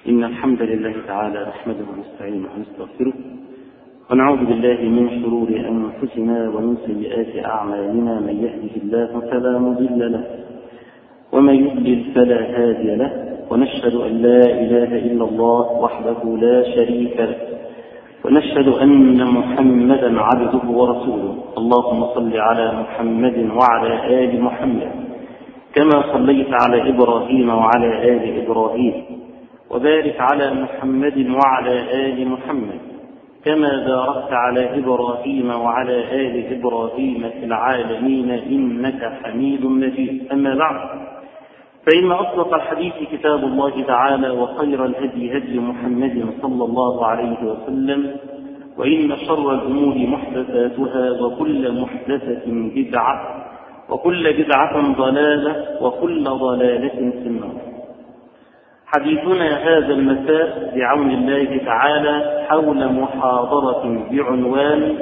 إن الحمد لله تعالى نحمده ونستعينه ونستغفره ونعوذ بالله من شرور أنفسنا ومن سيئات أعمالنا من يهده الله فلا مضل له ومن يضلل فلا هادي له ونشهد أن لا إله إلا الله وحده لا شريك له ونشهد أن محمدا عبده ورسوله اللهم صل على محمد وعلى آل محمد كما صليت على إبراهيم وعلى آل إبراهيم وبارك على محمد وعلى آل محمد كما باركت على إبراهيم وعلى آل إبراهيم في العالمين إنك حميد مجيد أما بعد فإن أصدق الحديث كتاب الله تعالى وخير الهدي هدي محمد صلى الله عليه وسلم وإن شر الأمور محدثاتها وكل محدثة بدعة وكل بدعة ضلالة وكل ضلالة في النار حديثنا هذا المساء بعون الله تعالى حول محاضرة بعنوان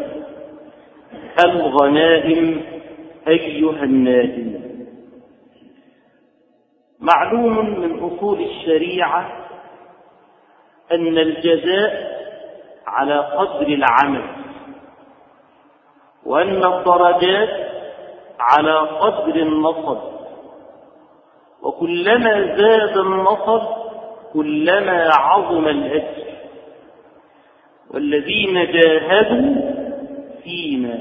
الغنائم أيها النائم معلوم من أصول الشريعة أن الجزاء على قدر العمل وأن الدرجات على قدر النصب وكلما زاد النصب كلما عظم الأجر والذين جاهدوا فينا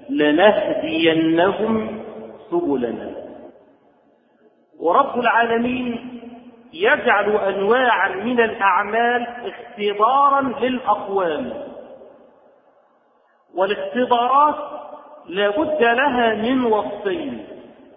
لنهدينهم سبلنا ورب العالمين يجعل انواعا من الاعمال اختبارا للاقوام والاختبارات لا بد لها من وصفين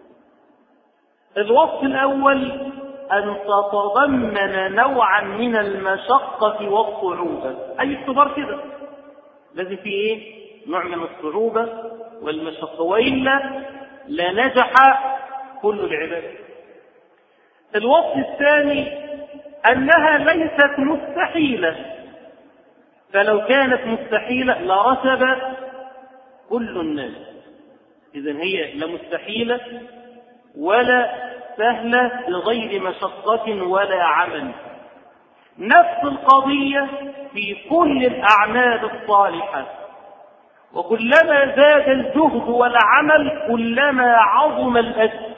الوصف الاول ان تتضمن نوعا من المشقه والصعوبه اي اختبار كده لازم فيه ايه نوع من الصعوبه والمشقه والا لنجح كل العباد الوصف الثاني أنها ليست مستحيلة فلو كانت مستحيلة لرسب كل الناس إذا هي لا مستحيلة ولا سهلة بغير مشقة ولا عمل نفس القضية في كل الأعمال الصالحة وكلما زاد الجهد والعمل كلما عظم الأجر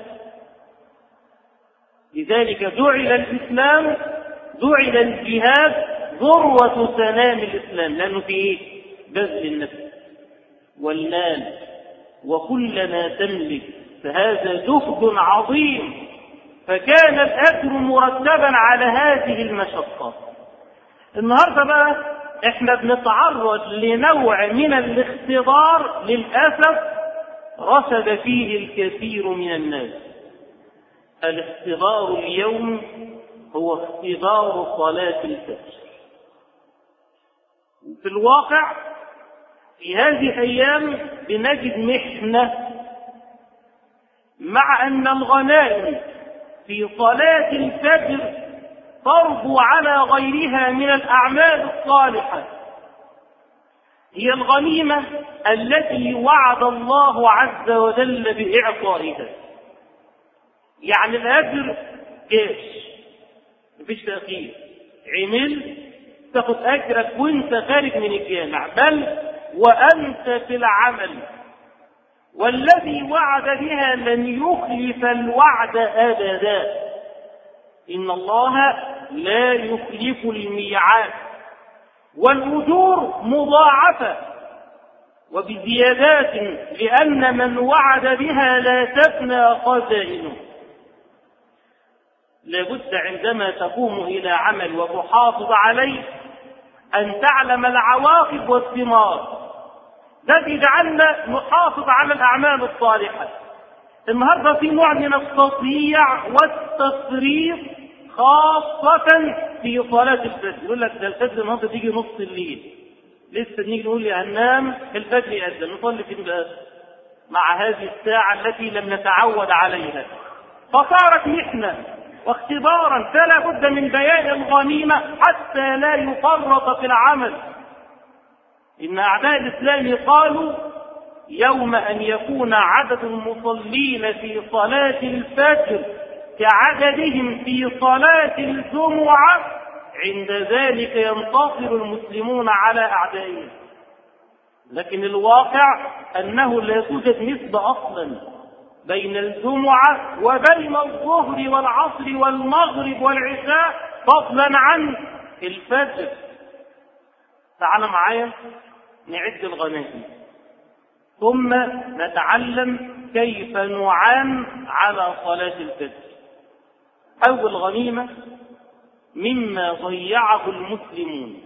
لذلك جعل الإسلام جعل الجهاد ذروة سنام الإسلام لأنه فيه بذل النفس والمال وكل ما تملك فهذا جهد عظيم فكان الأجر مرتبا على هذه المشقة النهاردة بقى احنا بنتعرض لنوع من الاختبار للأسف رسب فيه الكثير من الناس الاختبار اليوم هو اختبار صلاة الفجر في الواقع في هذه الأيام بنجد محنة مع أن الغنائم في صلاة الفجر تربو على غيرها من الأعمال الصالحة هي الغنيمة التي وعد الله عز وجل بإعطائها يعني الأجر جيش مفيش تأخير عمل تاخد أجرك وأنت خارج من الجامع بل وأنت في العمل والذي وعد بها لن يخلف الوعد أبدا إن الله لا يخلف الميعاد والأجور مضاعفة وبزيادات لأن من وعد بها لا تفنى خزائنه لابد عندما تقوم إلى عمل وتحافظ عليه أن تعلم العواقب والثمار ده يجعلنا نحافظ على الأعمال الصالحة النهاردة في نوع من التضييع والتفريط خاصة في صلاة الفجر يقول لك ده الفجر النهارده تيجي نص الليل لسه نيجي نقول لي هننام الفجر يأذن نصلي في بقى مع هذه الساعة التي لم نتعود عليها فصارت محنة واختبارا فلا بد من بيان الغنيمة حتى لا يفرط في العمل إن أعداء الإسلام قالوا يوم أن يكون عدد المصلين في صلاة الفجر كعددهم في صلاة الجمعة عند ذلك ينتصر المسلمون على أعدائهم لكن الواقع أنه لا توجد نسبة أصلا بين الجمعة وبين الظهر والعصر والمغرب والعشاء فضلا عن الفجر تعال معايا نعد الغنائم ثم نتعلم كيف نعان على صلاة الفجر أول غنيمة مما ضيعه المسلمون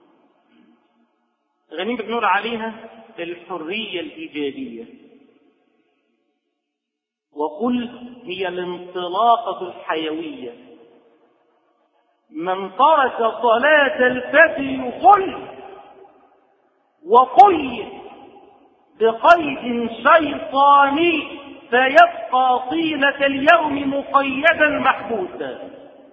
غنيمة بنقول عليها الحرية الإيجابية وقل هي الانطلاقة الحيوية من ترك صلاة الفجر يغل وقيد بقيد شيطاني فيبقى طيلة اليوم مقيدا محبوسا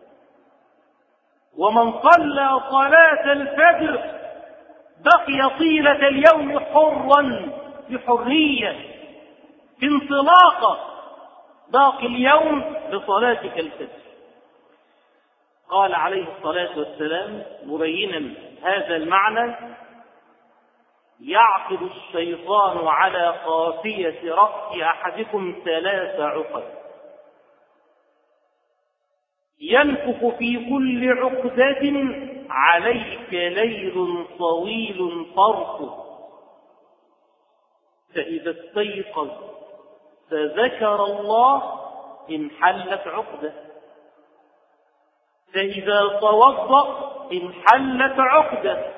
ومن صلى صلاة الفجر بقي طيلة اليوم حرا بحرية في انطلاقة باقي اليوم بصلاتك الفجر قال عليه الصلاة والسلام مبينا هذا المعنى يعقد الشيطان على قافية رأس أحدكم ثلاث عقد ينفخ في كل عقدة عليك ليل طويل طرق فإذا استيقظ فذكر الله انحلت عقدة فإذا توضأ انحلت عقدة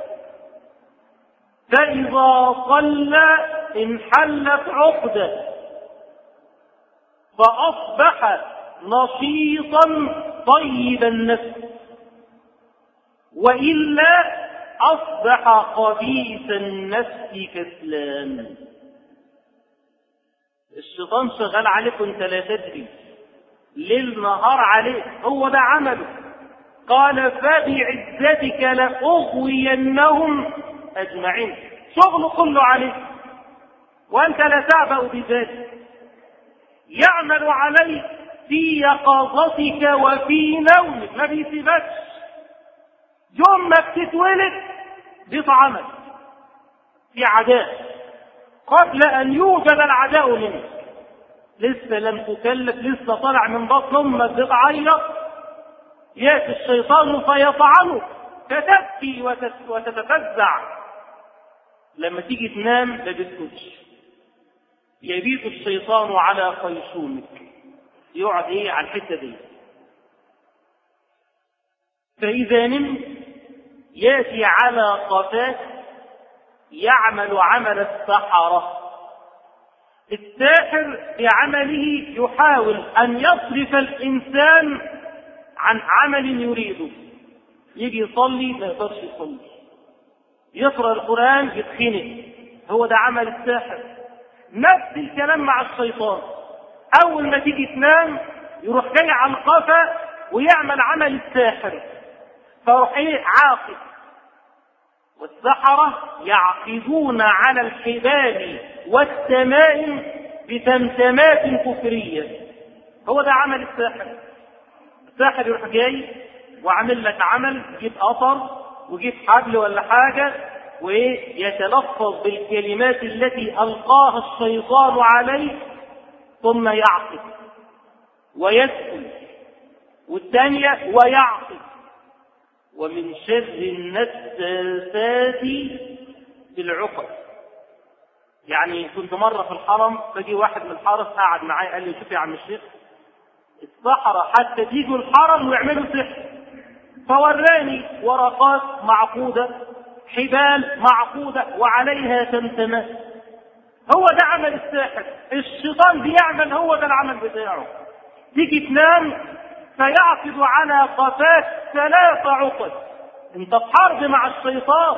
فإذا صلى انحلت عقدة فأصبح نشيطا طيب النفس وإلا أصبح خبيث النفس كسلان الشيطان شغال عليك وانت لا تدري ليل نهار عليك هو ده عمله قال فبعزتك لأغوينهم أجمعين شغله كله عليك وأنت لا تعبأ بذلك يعمل عليك في يقظتك وفي نومك ما بيسيبكش يوم ما بتتولد بيطعمك في عداء قبل أن يوجد العداء منك لسه لم تكلف لسه طالع من بطن أمك بتعيط يأتي الشيطان فيطعنك فتبكي وتتفزع لما تيجي تنام ما بتسكتش يبيت الشيطان على خيشومك يقعد ايه على الحته دي فاذا نمت ياتي على قفاك يعمل عمل السحره الساحر في عمله يحاول ان يصرف الانسان عن عمل يريده يجي يصلي ما يقدرش يصلي يقرا القران يتخنق هو ده عمل الساحر نفس الكلام مع الشيطان اول ما تيجي تنام يروح جاي على القفا ويعمل عمل الساحر فيروح ايه عاقد والسحرة يعقدون على الحبال والتمائم بتمتمات كفرية هو ده عمل الساحر الساحر يروح جاي وعامل لك عمل يجيب قطر ويجيب حبل ولا حاجة ويتلفظ بالكلمات التي ألقاها الشيطان عليه ثم يعقد ويسكن والثانية ويعقد ومن شر النساسات في العقد يعني كنت مرة في الحرم فجي واحد من الحرس قعد معايا قال لي شوف يا عم الشيخ الصحراء حتى تيجوا الحرم ويعملوا سحر فوراني ورقات معقودة حبال معقودة وعليها تمتمات هو ده عمل الساحر الشيطان بيعمل هو ده العمل بتاعه تيجي تنام فيعقد على قفاك ثلاث عقد انت في حرب مع الشيطان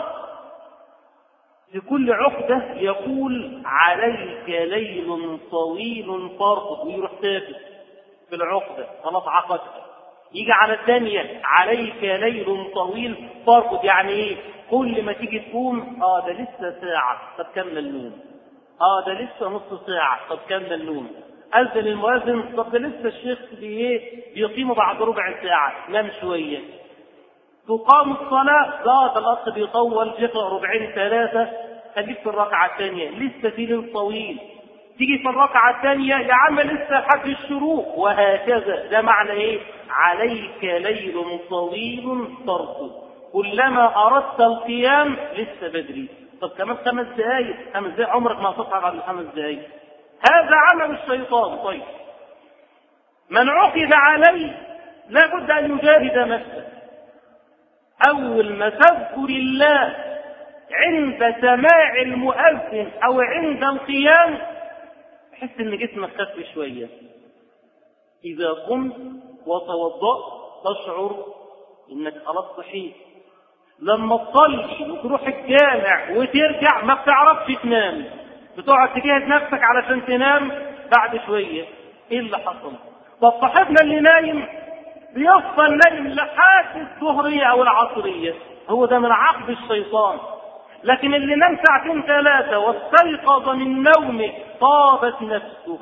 لكل عقدة يقول عليك ليل طويل فارقد ويروح ثابت في العقدة خلاص عقدت يجي على الثانية عليك ليل طويل فارقد يعني ايه كل ما تيجي تقوم اه ده لسه ساعة طب كمل النوم اه ده لسه نص ساعة طب كمل النوم أذن المؤذن طب ده لسه الشيخ بي ايه بيقيم بعد ربع ساعة نام شوية تقام الصلاة لا ده الأخ بيطول يقرأ ربعين ثلاثة خليك في الركعة الثانية لسه في ليل طويل تيجي في الركعة الثانية يا عم لسه حد الشروق وهكذا ده معنى ايه عليك ليل طويل ترقد كلما أردت القيام لسه بدري طب كمان خمس دقايق خمس دقايق عمرك ما هتصعد على الخمس دقايق هذا عمل الشيطان طيب من عقد عليه لابد أن يجاهد نفسه أول ما تذكر الله عند سماع المؤذن أو عند القيام تحس إن جسمك خف شوية إذا قمت وتوضأت تشعر إنك خلاص صحيت لما تصلي وتروح الجامع وترجع ما بتعرفش تنام بتقعد تجهز نفسك علشان تنام بعد شوية ايه اللي حصل طب صاحبنا اللي نايم بيفضل نايم لحد الظهرية او العصرية هو ده من عقد الشيطان لكن اللي نام ساعتين ثلاثة واستيقظ من نومه طابت نفسه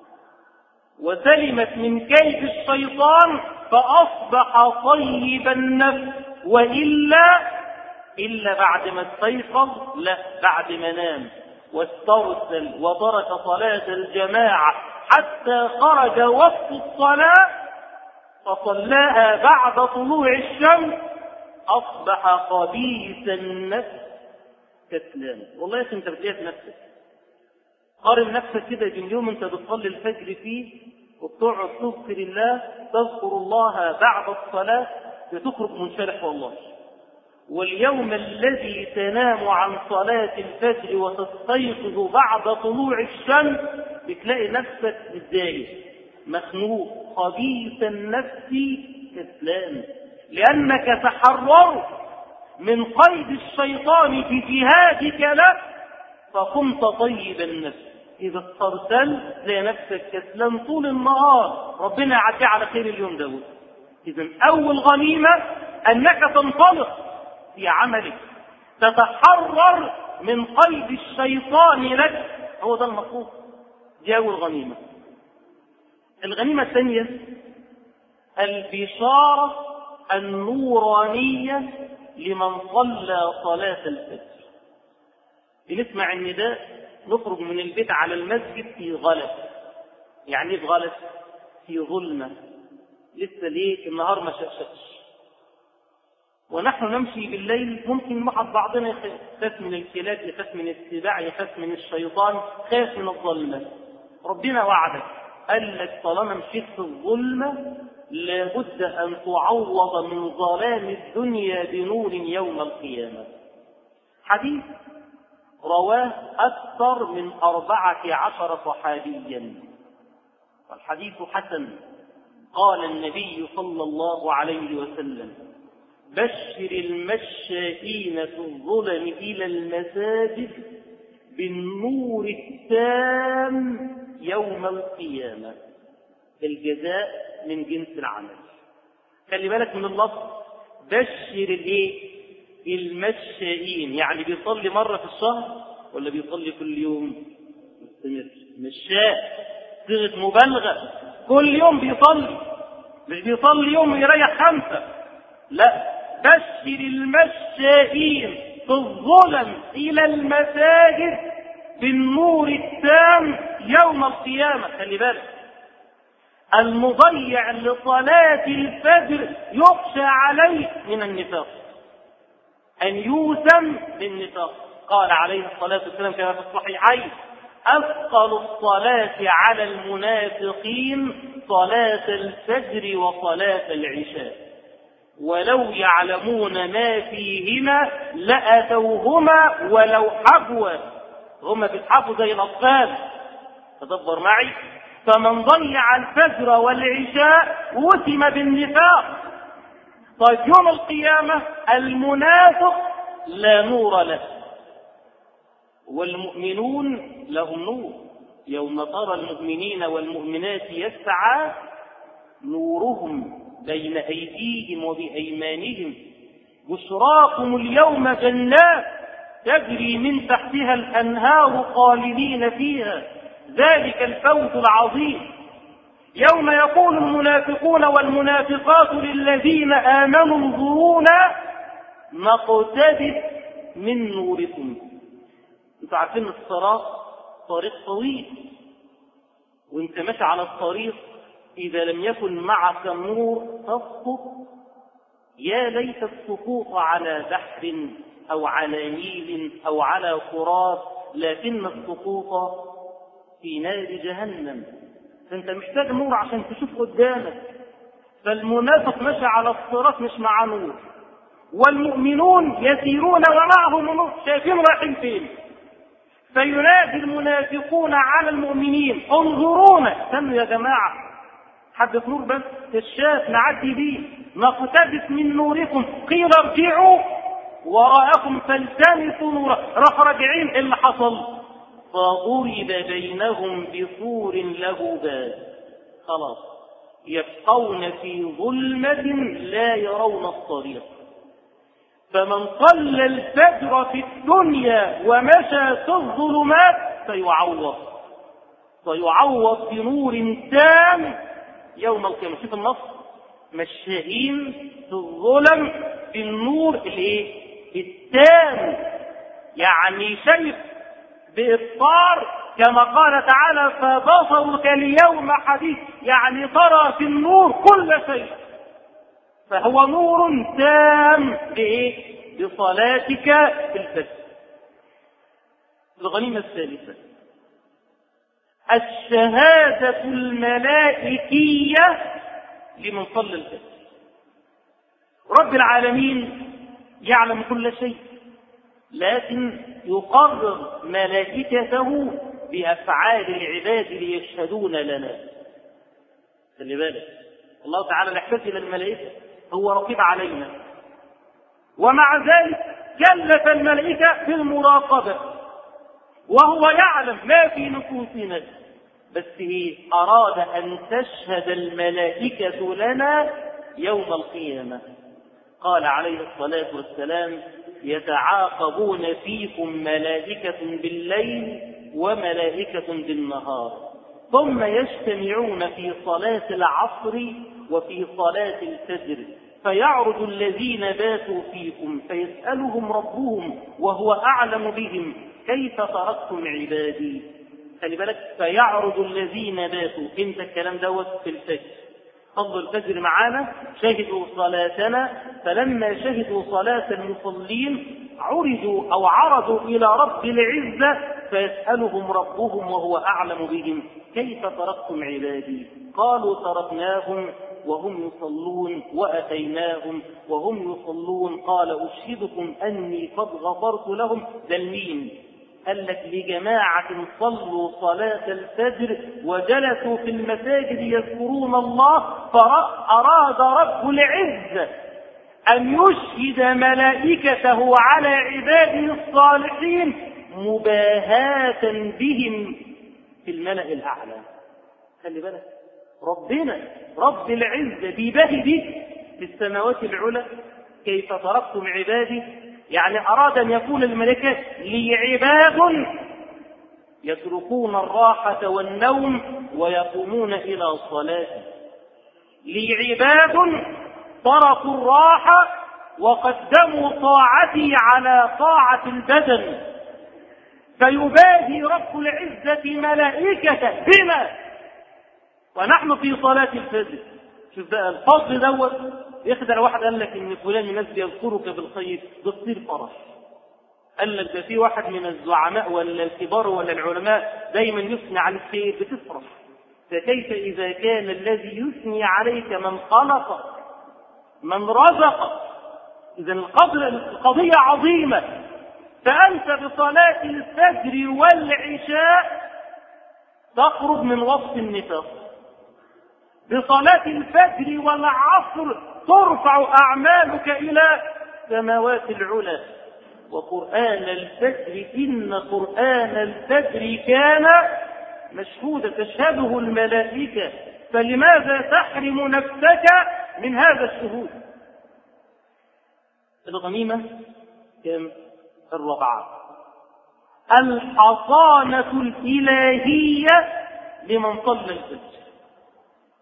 وسلمت من كيد الشيطان فأصبح طيب النفس وإلا إلا بعد ما استيقظ لا بعد ما نام واسترسل وترك صلاة الجماعة حتى خرج وقت الصلاة فصلاها بعد طلوع الشمس أصبح خبيث النفس كسلان والله يا انت بتلاقيها في نفسك قارن نفسك كده باليوم انت بتصلي الفجر فيه وبتقعد تذكر الله تذكر الله بعد الصلاة بتخرج منشرح والله واليوم الذي تنام عن صلاة الفجر وتستيقظ بعد طلوع الشمس بتلاقي نفسك متضايق مخنوق خبيث النفس كسلان لأنك تحررت من قيد الشيطان في جهادك له فقمت طيب النفس إذا استرسلت تلاقي نفسك كسلان طول النهار ربنا يعدي على خير اليوم دوت إذا أول غنيمة أنك تنطلق في عملك تتحرر من قيد الشيطان لك هو ده المطلوب دي أول غنيمة الغنيمة الثانية البشارة النورانية لمن صلى صلاة الفجر بنسمع النداء نخرج من البيت على المسجد في غلس يعني ايه في غلس في ظلمة لسه ليه النهار ما شقشقش ونحن نمشي بالليل ممكن مع بعضنا يخاف من الكلاب يخاف من السباع يخاف من الشيطان خاف من الظلمة ربنا وعدك قال لك طالما مشيت في الظلمة لابد أن تعوض من ظلام الدنيا بنور يوم القيامة حديث رواه أكثر من أربعة عشر صحابيا والحديث حسن قال النبي صلى الله عليه وسلم بشر المشائين في الظلم إلى المساجد بالنور التام يوم القيامة الجزاء من جنس العمل خلي بالك من اللفظ بشر الايه المشائين يعني بيصلي مرة في الشهر ولا بيصلي كل يوم مستمر مشاء صيغة مبالغة كل يوم بيصلي مش بيصلي يوم ويريح خمسة لا بشر المشائين في الظلم إلى المساجد بالنور التام يوم القيامة خلي بالك المضيع لصلاة الفجر يخشى عليه من النفاق أن يوسم بالنفاق قال عليه الصلاة والسلام كما في الصحيحين أثقل الصلاة على المنافقين صلاة الفجر وصلاة العشاء ولو يعلمون ما فيهما لأتوهما ولو حبوا هما بيتحبوا زي الأطفال تدبر معي فمن ضيع الفجر والعشاء وسم بالنفاق طيب يوم القيامة المنافق لا نور له والمؤمنون لهم نور يوم ترى المؤمنين والمؤمنات يسعى نورهم بين أيديهم وبأيمانهم بشراكم اليوم جنات تجري من تحتها الأنهار خالدين فيها ذلك الفوز العظيم يوم يقول المنافقون والمنافقات للذين آمنوا انظرونا نقتبس من نوركم انتوا عارفين الصراط طريق طويل وانت ماشي على الطريق اذا لم يكن معك نور تسقط يا ليت السقوط على بحر او على نيل او على فرات لكن السقوط في نار جهنم فانت محتاج نور عشان تشوف قدامك فالمنافق ماشي على الصراط مش مع نور والمؤمنون يسيرون ومعهم نور شايفين رايحين فين فينادي المنافقون على المؤمنين انظرونا استنوا يا جماعه حبة نور بس كشاف نعدي بيه نقتبس من نوركم قيل ارجعوا وراءكم فالتمسوا نورا راح راجعين إيه اللي حصل فضرب بينهم بسور له باب خلاص يبقون في ظلمة لا يرون الطريق فمن صلى الفجر في الدنيا ومشى في الظلمات فيعوض فيعوض بنور تام يوم القيامة شوف النص مشائين في الظلم في النور الايه التام يعني شيء بإبصار كما قال تعالى فبصرك اليوم حديث يعني ترى في النور كل شيء فهو نور تام بإيه؟ بصلاتك في الفجر الغنيمة الثالثة الشهادة الملائكية لمن صلى الفجر رب العالمين يعلم كل شيء لكن يقرر ملائكته بأفعال العباد ليشهدون لنا خلي بالك الله تعالى نحتاج إلى الملائكة هو رقيب علينا ومع ذلك كلف الملائكة في المراقبة وهو يعلم ما في نفوسنا بس هي أراد أن تشهد الملائكة لنا يوم القيامة قال عليه الصلاة والسلام يتعاقبون فيكم ملائكة بالليل وملائكة بالنهار ثم يجتمعون في صلاة العصر وفي صلاة الفجر فيعرض الذين باتوا فيكم فيسألهم ربهم وهو أعلم بهم كيف تركتم عبادي خلي بالك فيعرض الذين باتوا امتى الكلام دوت في الفجر فضل الفجر معانا شهدوا صلاتنا فلما شهدوا صلاة المصلين عرضوا أو عرضوا إلى رب العزة فيسألهم ربهم وهو أعلم بهم كيف تركتم عبادي قالوا تركناهم وهم يصلون وأتيناهم وهم يصلون قال أشهدكم أني قد غفرت لهم ذا المين قال لك لجماعة صلوا صلاة الفجر وجلسوا في المساجد يذكرون الله فأراد رب العزة أن يشهد ملائكته على عباده الصالحين مباهاة بهم في الملأ الأعلى خلي بالك ربنا رب العزة بيباهي بك في السماوات العلى كيف تركتم عبادي يعني أراد أن يكون الملائكة لي عباد يتركون الراحة والنوم ويقومون إلى الصلاة لي عباد تركوا الراحة وقدموا طاعتي على طاعة البدن فيباهي رب العزة ملائكته بنا ونحن في صلاة الفجر شوف بقى الفضل دوت يخدع واحد قال لك ان فلان الناس بيذكرك بالخير بتصير فرح قال لك ده في واحد من الزعماء ولا الكبار ولا العلماء دايما يثني على الخير بتفرح فكيف اذا كان الذي يثني عليك من خلق من رزق اذا القدر القضيه عظيمه فانت بصلاه الفجر والعشاء تخرج من وصف النفاق بصلاة الفجر والعصر ترفع أعمالك إلى سماوات العلا وقرآن الفجر إن قرآن الفجر كان مشهودا تشهده الملائكة فلماذا تحرم نفسك من هذا الشهود الغنيمة كم الرابعة الحصانة الإلهية لمن صلى الفجر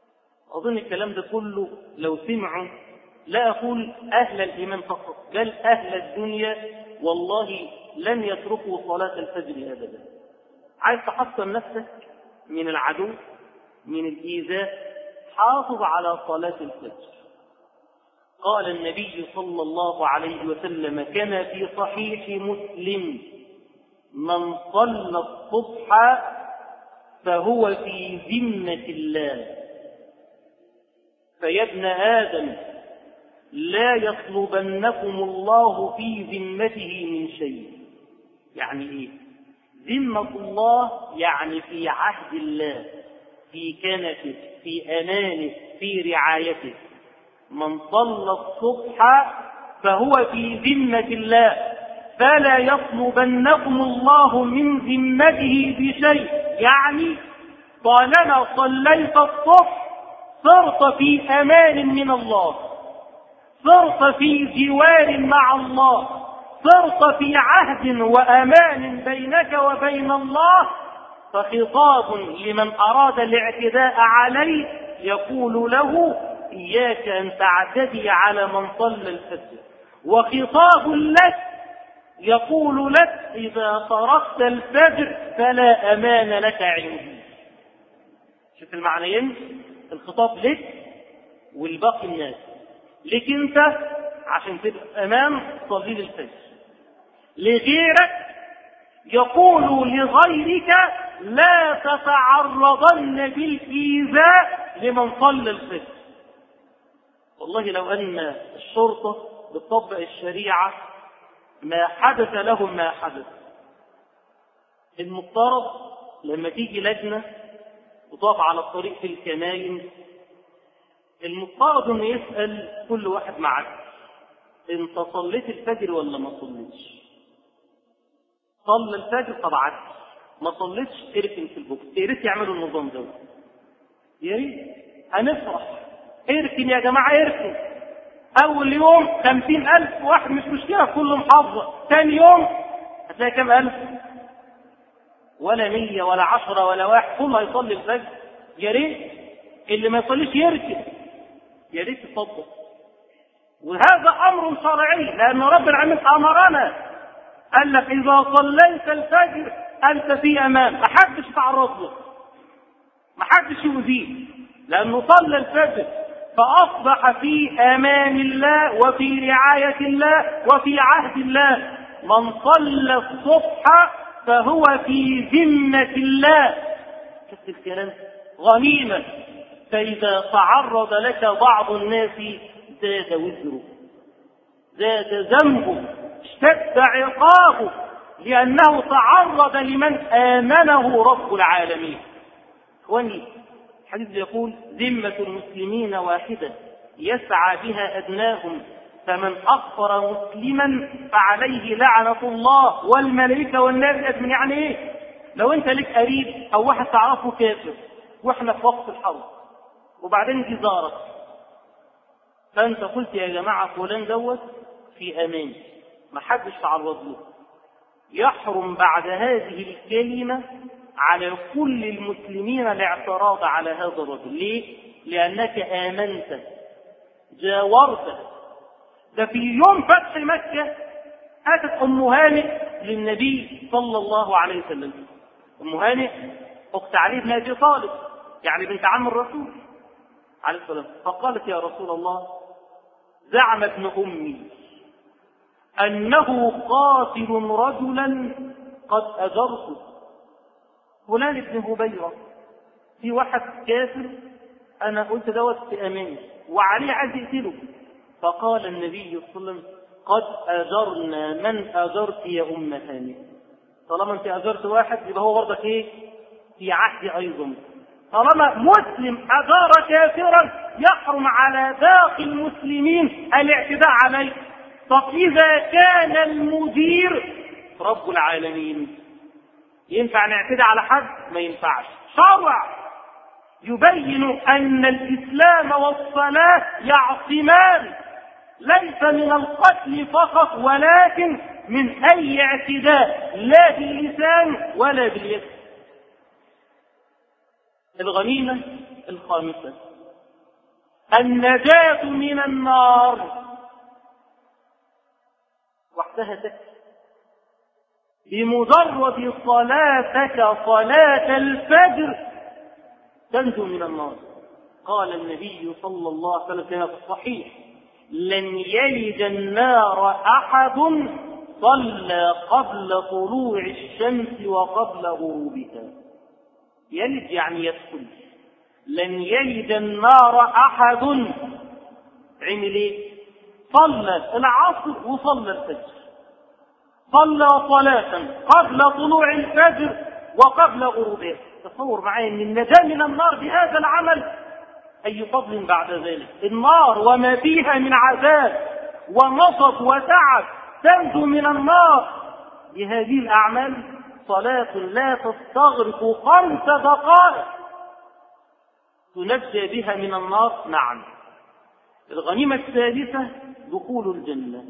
أظن الكلام ده كله لو سمعوا لا أقول أهل الإيمان فقط بل أهل الدنيا والله لن يتركوا صلاة الفجر أبدا عايز تحصن نفسك من العدو من الإيذاء حافظ على صلاة الفجر قال النبي صلى الله عليه وسلم كما في صحيح مسلم من صلى الصبح فهو في ذمة الله فيا ابن آدم لا يطلبنكم الله في ذمته من شيء يعني ايه ذمة الله يعني في عهد الله في كنفه في أمانه في رعايته من صلى الصبح فهو في ذمة الله فلا يطلبنكم الله من ذمته بشيء يعني طالما صليت الصبح صرت في أمان من الله صرت في جوار مع الله صرت في عهد وأمان بينك وبين الله فخطاب لمن أراد الاعتداء عليه يقول له إياك أن تعتدي على من صلى الفجر وخطاب لك يقول لك إذا تركت الفجر فلا أمان لك عندي شوف المعنيين الخطاب لك والباقي الناس لك أنت عشان تبقى أمام صليل الفجر لغيرك يقول لغيرك لا تتعرضن بالإيذاء لمن صلى الفجر والله لو أن الشرطة بتطبق الشريعة ما حدث لهم ما حدث المفترض لما تيجي لجنة وتقف على الطريق في الكمائن المفترض انه يسأل كل واحد معك انت صليت الفجر ولا ما صليتش صلى الفجر طبعا ما صليتش اركن في البوكس يا ريت يعملوا النظام ده يا ريت هنفرح اركن يا جماعة اركن أول يوم خمسين ألف واحد مش مشكلة كل محافظة ثاني يوم هتلاقي كم ألف ولا مية ولا عشرة ولا واحد كله هيصلي الفجر يا ريت اللي ما يصليش يركن يا ريت تصدق وهذا أمر شرعي لأن رب العالمين أمرنا قال لك إذا صليت الفجر أنت في أمان ما حدش يتعرض له ما حدش يؤذيه لأنه صلى الفجر فأصبح في أمان الله وفي رعاية الله وفي عهد الله من صلى الصبح فهو في ذمة الله شفت الكلام غنيمة فإذا تعرض لك بعض الناس زاد وزره زاد ذنبه اشتد عقابه لأنه تعرض لمن آمنه رب العالمين إخواني الحديث يقول ذمة المسلمين واحدة يسعى بها أدناهم فمن أكفر مسلما فعليه لعنة الله والملائكة والناس أجمعين يعني إيه؟ لو أنت لك قريب أو واحد تعرفه كافر وإحنا في وقت الحرب وبعدين جه زارك فأنت قلت يا جماعة فلان دوت في أمان ما حدش تعرض له يحرم بعد هذه الكلمة على كل المسلمين الاعتراض على هذا الرجل ليه؟ لأنك آمنت جاورت ده في يوم فتح مكة أتت أم هانئ للنبي صلى الله عليه وسلم أم هانئ أخت علي بن أبي طالب يعني بنت عم الرسول عليه السلام فقالت يا رسول الله زعم ابن أمي أنه قاتل رجلا قد أجرته فلان ابن هبيرة في واحد كافر أنا قلت دوت في أماني وعليه عايز يقتله فقال النبي صلى الله عليه وسلم قد أجرنا من أجرت يا أم هاني طالما أنت أجرت واحد يبقى هو برضك إيه؟ في عهد أيضا طالما مسلم أجار كافرا يحرم على باقي المسلمين الاعتداء عليه طب إذا كان المدير رب العالمين ينفع نعتدي على حد؟ ما ينفعش شرع يبين أن الإسلام والصلاة يعصمان ليس من القتل فقط ولكن من أي اعتداء لا باللسان ولا باليد الغنيمة الخامسة النجاة من النار وحدها تكفي بمجرد صلاتك صلاة الفجر تنجو من النار قال النبي صلى الله عليه وسلم في الصحيح لن يلج النار أحد صلى قبل طلوع الشمس وقبل غروبها يلج يعني يدخل لن يلج النار أحد عمل ايه صلى العصر وصلى الفجر صلى صلاة قبل طلوع الفجر وقبل غروبه تصور معي ان النجاة من النار بهذا العمل اي فضل بعد ذلك النار وما فيها من عذاب ونصب وتعب تنجو من النار بهذه الاعمال صلاة لا تستغرق خمس دقائق تنجى بها من النار نعم الغنيمة الثالثة دخول الجنة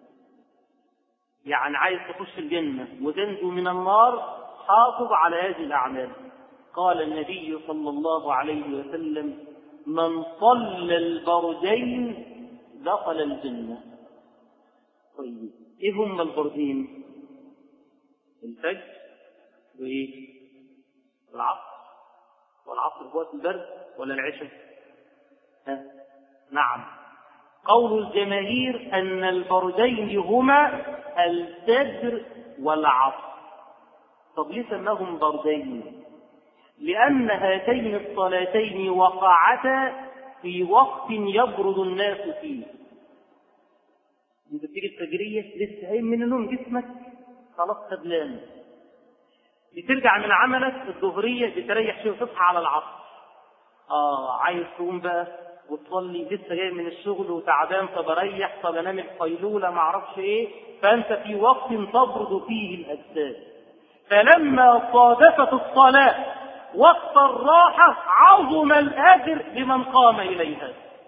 يعني عايز تخش الجنة وتنجو من النار حافظ على هذه الأعمال قال النبي صلى الله عليه وسلم من صلى البردين دخل الجنة طيب ايه هم البردين الفجر وايه العصر والعصر هو البرد ولا العشاء ها نعم قول الجماهير أن البردين هما الفجر والعصر طب ليه سماهم بردين لأن هاتين الصلاتين وقعتا في وقت يبرد الناس فيه انت بتيجي الفجرية لسه قايم من النوم جسمك خلاص خدلان بترجع من عملك الظهرية بتريح شوية تصحى على العصر اه عايز تقوم بقى وتصلي لسه جاي من الشغل وتعبان طب اريح طب انام القيلوله ما اعرفش ايه فانت في وقت تبرد فيه الاجساد فلما صادفت الصلاه وقت الراحه عظم الاجر لمن قام اليها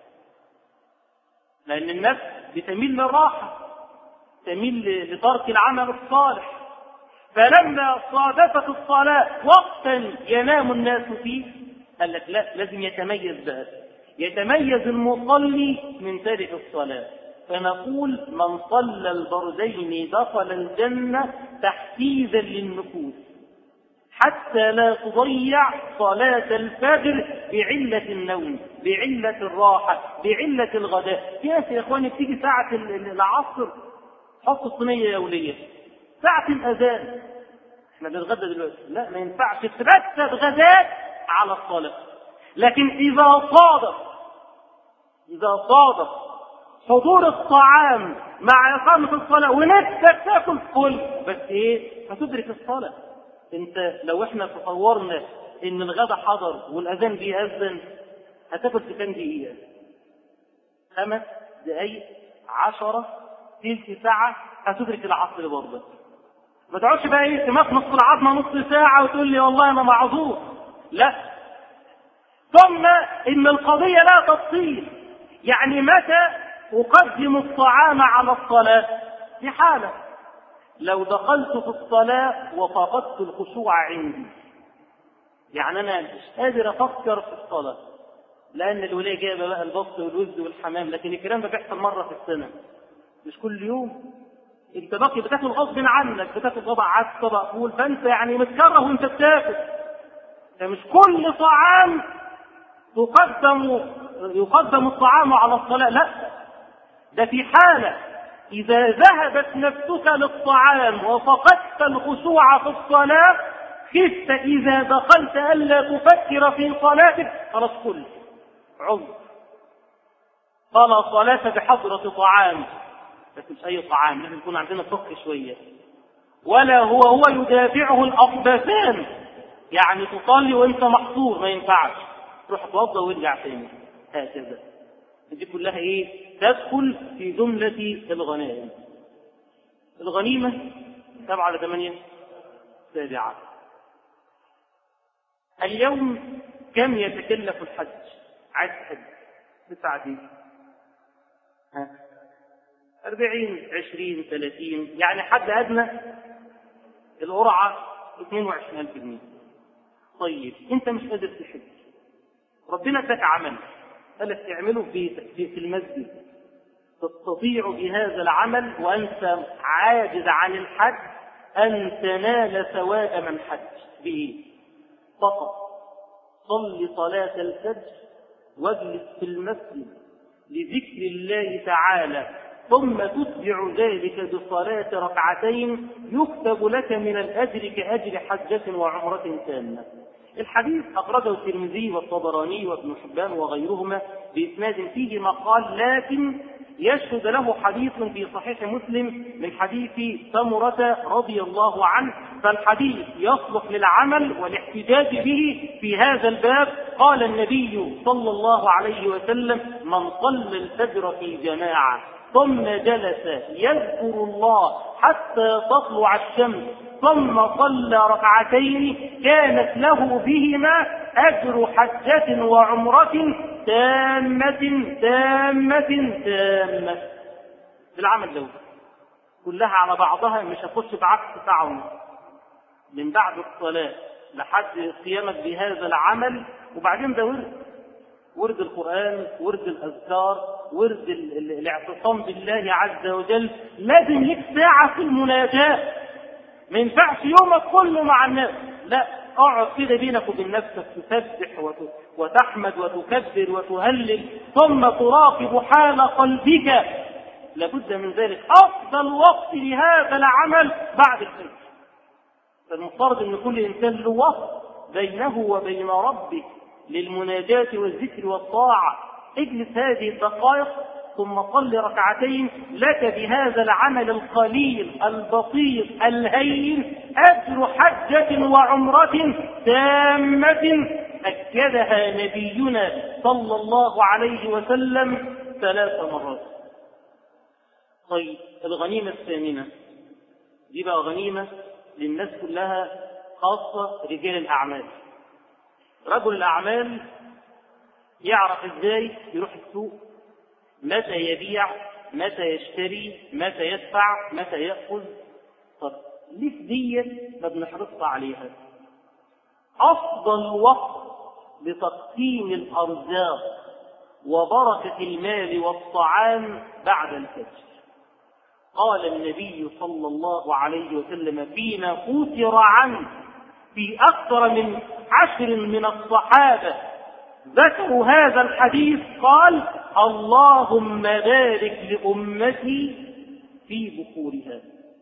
لان النفس بتميل للراحه تميل لترك العمل الصالح فلما صادفت الصلاه وقتا ينام الناس فيه قال لك لا لازم يتميز بقى يتميز المصلي من تارك الصلاة فنقول من صلى البردين دخل الجنة تحفيزا للنفوس حتى لا تضيع صلاة الفجر بعلة النوم بعلة الراحة بعلة الغداء في ناس يا إخواني بتيجي ساعة العصر حط الصينية يولية ساعة الأذان احنا بنتغدى دلوقتي لا ما ينفعش ترتب غداء على الصلاة لكن إذا صادف إذا صادف حضور الطعام مع إقامة الصلاة ونفسك تاكل كل بس إيه هتدرك الصلاة أنت لو إحنا تصورنا إن الغدا حضر والأذان بيأذن هتاكل في كام دقيقة؟ خمس دقايق عشرة تلت ساعة هتدرك العصر برضه ما تقعدش بقى ايه تماس نص العظمة نص ساعة وتقول لي والله أنا معذور لا ثم إن القضية لا تفصيل يعني متى أقدم الطعام على الصلاة في حالة لو دخلت في الصلاة وفقدت الخشوع عندي يعني أنا مش قادر أفكر في الصلاة لأن الولاية جايبة بقى البط والوز والحمام لكن الكلام ده بيحصل مرة في السنة مش كل يوم انت باقي بتاكل غصب عنك بتاكل طبق عدس طبق فول فانت يعني متكره وانت بتاكل فمش كل طعام تقدم يقدم الطعام على الصلاة لا ده في حالة إذا ذهبت نفسك للطعام وفقدت الخشوع في الصلاة خفت إذا دخلت ألا تفكر في صلاتك خلاص كل عذر فلا صلاة بحضرة طعام بس مش أي طعام لازم يكون عندنا فقه شوية ولا هو هو يدافعه الأقبثان يعني تصلي وأنت محصور ما ينفعش روح اتوضى وارجع تاني هكذا دي كلها ايه تدخل في جملة الغنائم الغنيمة سبعة على ثمانية سابعة اليوم كم يتكلف الحج عايز تحج تسعة دي ها أربعين عشرين ثلاثين يعني حد أدنى القرعة اثنين وعشرين ألف جنيه طيب أنت مش قادر تحج ربنا اداك عمل قال لك تعمله في في المسجد تستطيع بهذا العمل وأنت عاجز عن الحج أن تنال ثواب من حج به فقط صل صلاة الفجر واجلس في المسجد لذكر الله تعالى ثم تتبع ذلك بصلاة ركعتين يكتب لك من الأجر كأجر حجة وعمرة تامة الحديث أخرجه الترمذي والطبراني وابن حبان وغيرهما بإسناد فيه مقال لكن يشهد له حديث في صحيح مسلم من حديث سمرة رضي الله عنه فالحديث يصلح للعمل والاحتجاج به في هذا الباب قال النبي صلى الله عليه وسلم من صلى الفجر في جماعة ثم جلس يذكر الله حتى تطلع الشمس ثم صلى ركعتين كانت له بهما أجر حجة وعمرة تامة تامة تامة في العمل ده كلها على بعضها مش هخش بعكس ساعة من بعد الصلاة لحد قيامك بهذا العمل وبعدين ده ورد ورد القرآن ورد الأذكار ورد الاعتصام بالله عز وجل لازم لك ساعة في المناجاة ما ينفعش يومك كله مع الناس لا اقعد كده بينك وبين نفسك تسبح وتحمد وتكبر وتهلل ثم تراقب حال قلبك لابد من ذلك افضل وقت لهذا العمل بعد الفجر فالمفترض ان كل انسان له وقت بينه وبين ربه للمناجاة والذكر والطاعة اجلس هذه الدقائق ثم صل ركعتين لك بهذا العمل القليل البسيط الهين أجر حجة وعمرة تامة أكدها نبينا صلى الله عليه وسلم ثلاث مرات طيب الغنيمة الثامنة دي بقى غنيمة للناس كلها خاصة رجال الأعمال رجل الأعمال يعرف ازاي يروح السوق متى يبيع متى يشتري متى يدفع متى يأخذ طب ليه ديت ما بنحرصش عليها أفضل وقت لتقسيم الأرزاق وبركة المال والطعام بعد الفجر قال النبي صلى الله عليه وسلم فيما أوتر عنه في أكثر من عشر من الصحابة ذكروا هذا الحديث قال اللهم بارك لأمتي في بخورها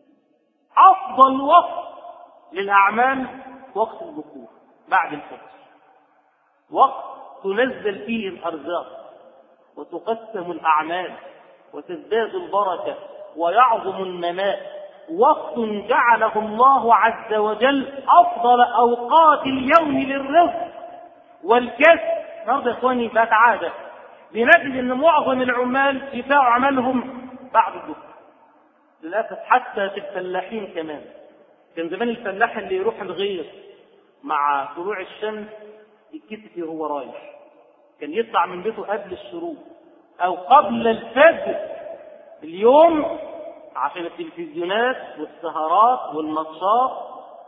أفضل وقت للأعمال وقت البخور بعد الفجر وقت تنزل فيه الأرزاق وتقسم الأعمال وتزداد البركة ويعظم النماء وقت جعله الله عز وجل أفضل أوقات اليوم للرزق والكسب النهارده يا اخواني بقت عاده بنجد ان معظم العمال يبداوا عملهم بعد الظهر للاسف حتى في الفلاحين كمان كان زمان الفلاح اللي يروح الغيط مع طلوع الشمس يتكتف وهو رايح كان يطلع من بيته قبل الشروق او قبل الفجر اليوم عشان التلفزيونات والسهرات والماتشات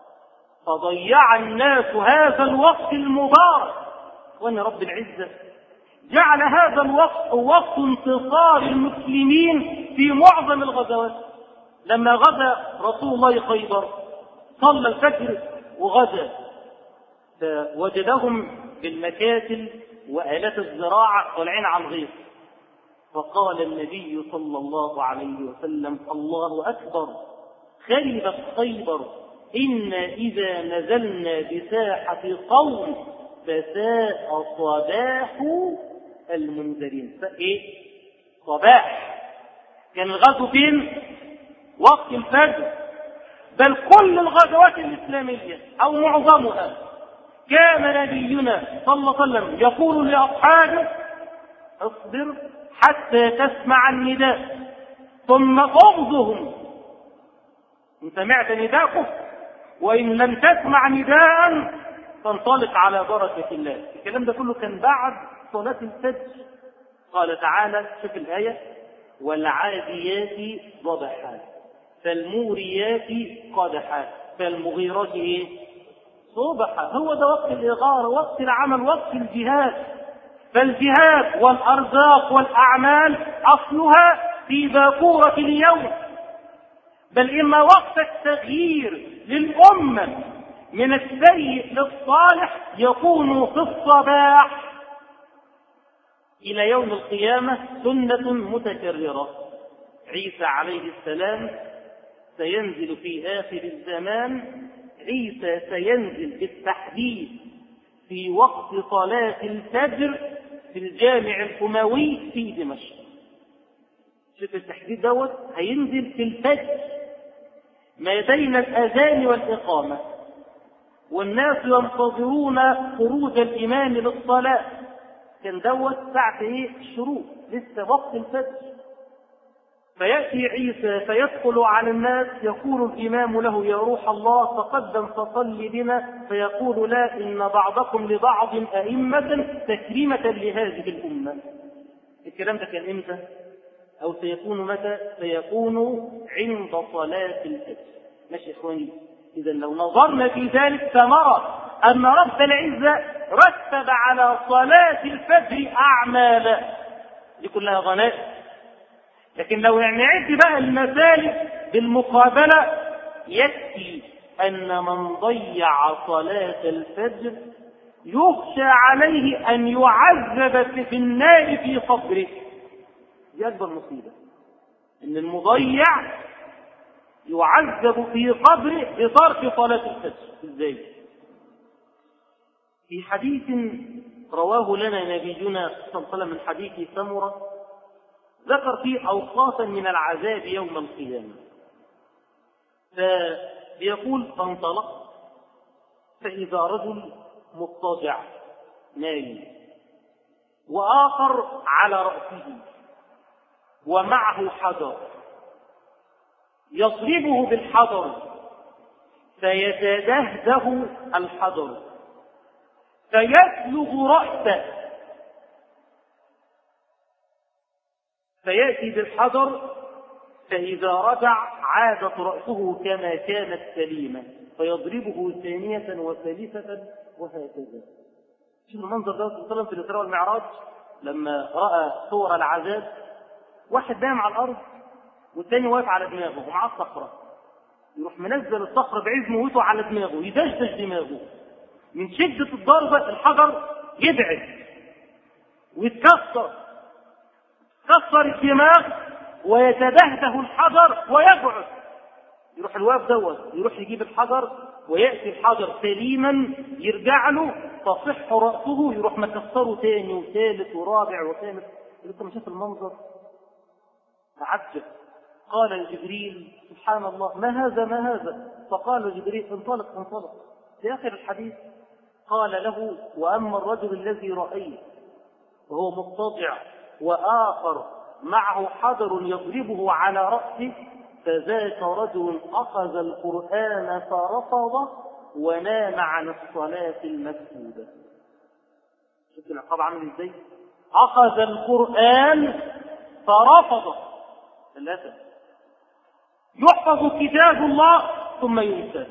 فضيع الناس هذا الوقت المبارك وان رب العزه جعل هذا الوقت وقت انتصار المسلمين في معظم الغزوات لما غزا رسول الله خيبر صلى الفجر وغزا فوجدهم بالمكاتل وآلات الزراعة طالعين على الغيط فقال النبي صلى الله عليه وسلم الله أكبر خربت خيبر إنا إذا نزلنا بساحة قوم فساء صباح المنذرين فإيه صباح كان الغزو فين وقت الفجر بل كل الغزوات الإسلامية أو معظمها كان نبينا صلى الله عليه وسلم يقول لأصحابه اصبر حتى تسمع النداء ثم اغزهم إن سمعت نداءه وإن لم تسمع نداء فانطلق على بركة الله الكلام ده كله كان بعد صلاة الفجر قال تعالى شوف الآية والعاديات ضبحا فالموريات قدحا فالمغيرات ايه؟ صبحا هو ده وقت الإغارة وقت العمل وقت الجهاد فالجهاد والأرزاق والأعمال أصلها في باكورة اليوم بل إن وقت التغيير للأمة من السيء للصالح يكون في الصباح إلى يوم القيامة سنة متكررة عيسى عليه السلام سينزل في آخر الزمان عيسى سينزل بالتحديد في وقت صلاة الفجر في الجامع الأموي في دمشق شوف التحديد دوت هينزل في الفجر ما بين الأذان والإقامة والناس ينتظرون خروج الإمام للصلاة كان دوت ساعة إيه الشروق لسه وقت الفجر فيأتي عيسى فيدخل على الناس يقول الإمام له يا روح الله تقدم فصل بنا فيقول لا إن بعضكم لبعض أئمة تكريمة لهذه الأمة الكلام ده كان إمتى؟ أو سيكون متى؟ سيكون عند صلاة الفجر ماشي إخواني إذا لو نظرنا في ذلك سنرى أن رب العزة رتب على صلاة الفجر أعمالا دي كلها غنائم لكن لو نعد بقى المسالك بالمقابلة يكفي أن من ضيع صلاة الفجر يخشى عليه أن يعذب في النار في قبره دي أكبر مصيبة أن المضيع يعذب في قبره بترك صلاة الفجر ازاي؟ في حديث رواه لنا نبينا صلى الله عليه وسلم من حديث سمرة ذكر فيه أوقاتا من العذاب يوم القيامة فبيقول فانطلق فإذا رجل مضطجع نايم وآخر على رأسه ومعه حجر يضربه بالحجر فيتدهده الحجر فيسلغ رأسه فيأتي بالحجر فإذا رجع عادت رأسه كما كانت سليمة فيضربه ثانية وثالثة وهكذا شوف المنظر ده صلى الله عليه وسلم في الإسراء والمعراج لما رأى صور العذاب واحد نام على الأرض والتاني واقف على دماغه ومعاه الصخرة يروح منزل الصخرة بعيد موته على دماغه يدشدش دماغه من شدة الضربة الحجر يبعد ويتكسر كسر الدماغ ويتدهده الحجر ويبعد يروح الواقف دوت يروح يجيب الحجر ويأتي الحجر سليما يرجع له تصح رأسه يروح مكسره تاني وثالث ورابع وخامس انت ما شاف المنظر تعجب قال جبريل سبحان الله ما هذا ما هذا فقال جبريل انطلق انطلق في آخر الحديث قال له وأما الرجل الذي رأيت وهو مضطجع وآخر معه حجر يضربه على رأسه فذاك رجل أخذ القرآن فرفضه ونام عن الصلاة المكتوبة شفت العقاب عامل ازاي؟ أخذ القرآن فرفضه للأسف يحفظ كتاب الله ثم ينسى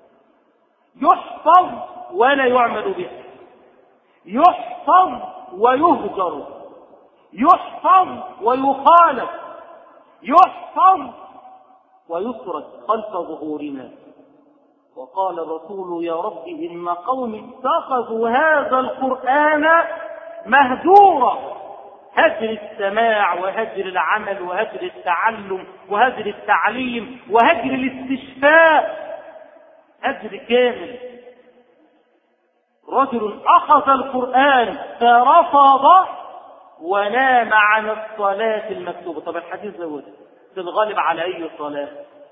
يحفظ ولا يعمل به يحفظ ويهجر يحفظ ويخالف يحفظ ويسرد خلف ظهورنا وقال الرسول يا رب إن قوم اتخذوا هذا القرآن مهجورا هجر السماع وهجر العمل وهجر التعلم وهجر التعليم وهجر الاستشفاء هجر كامل رجل أخذ القرآن فرفض ونام عن الصلاة المكتوبة طب الحديث زود تنغلب على أي صلاة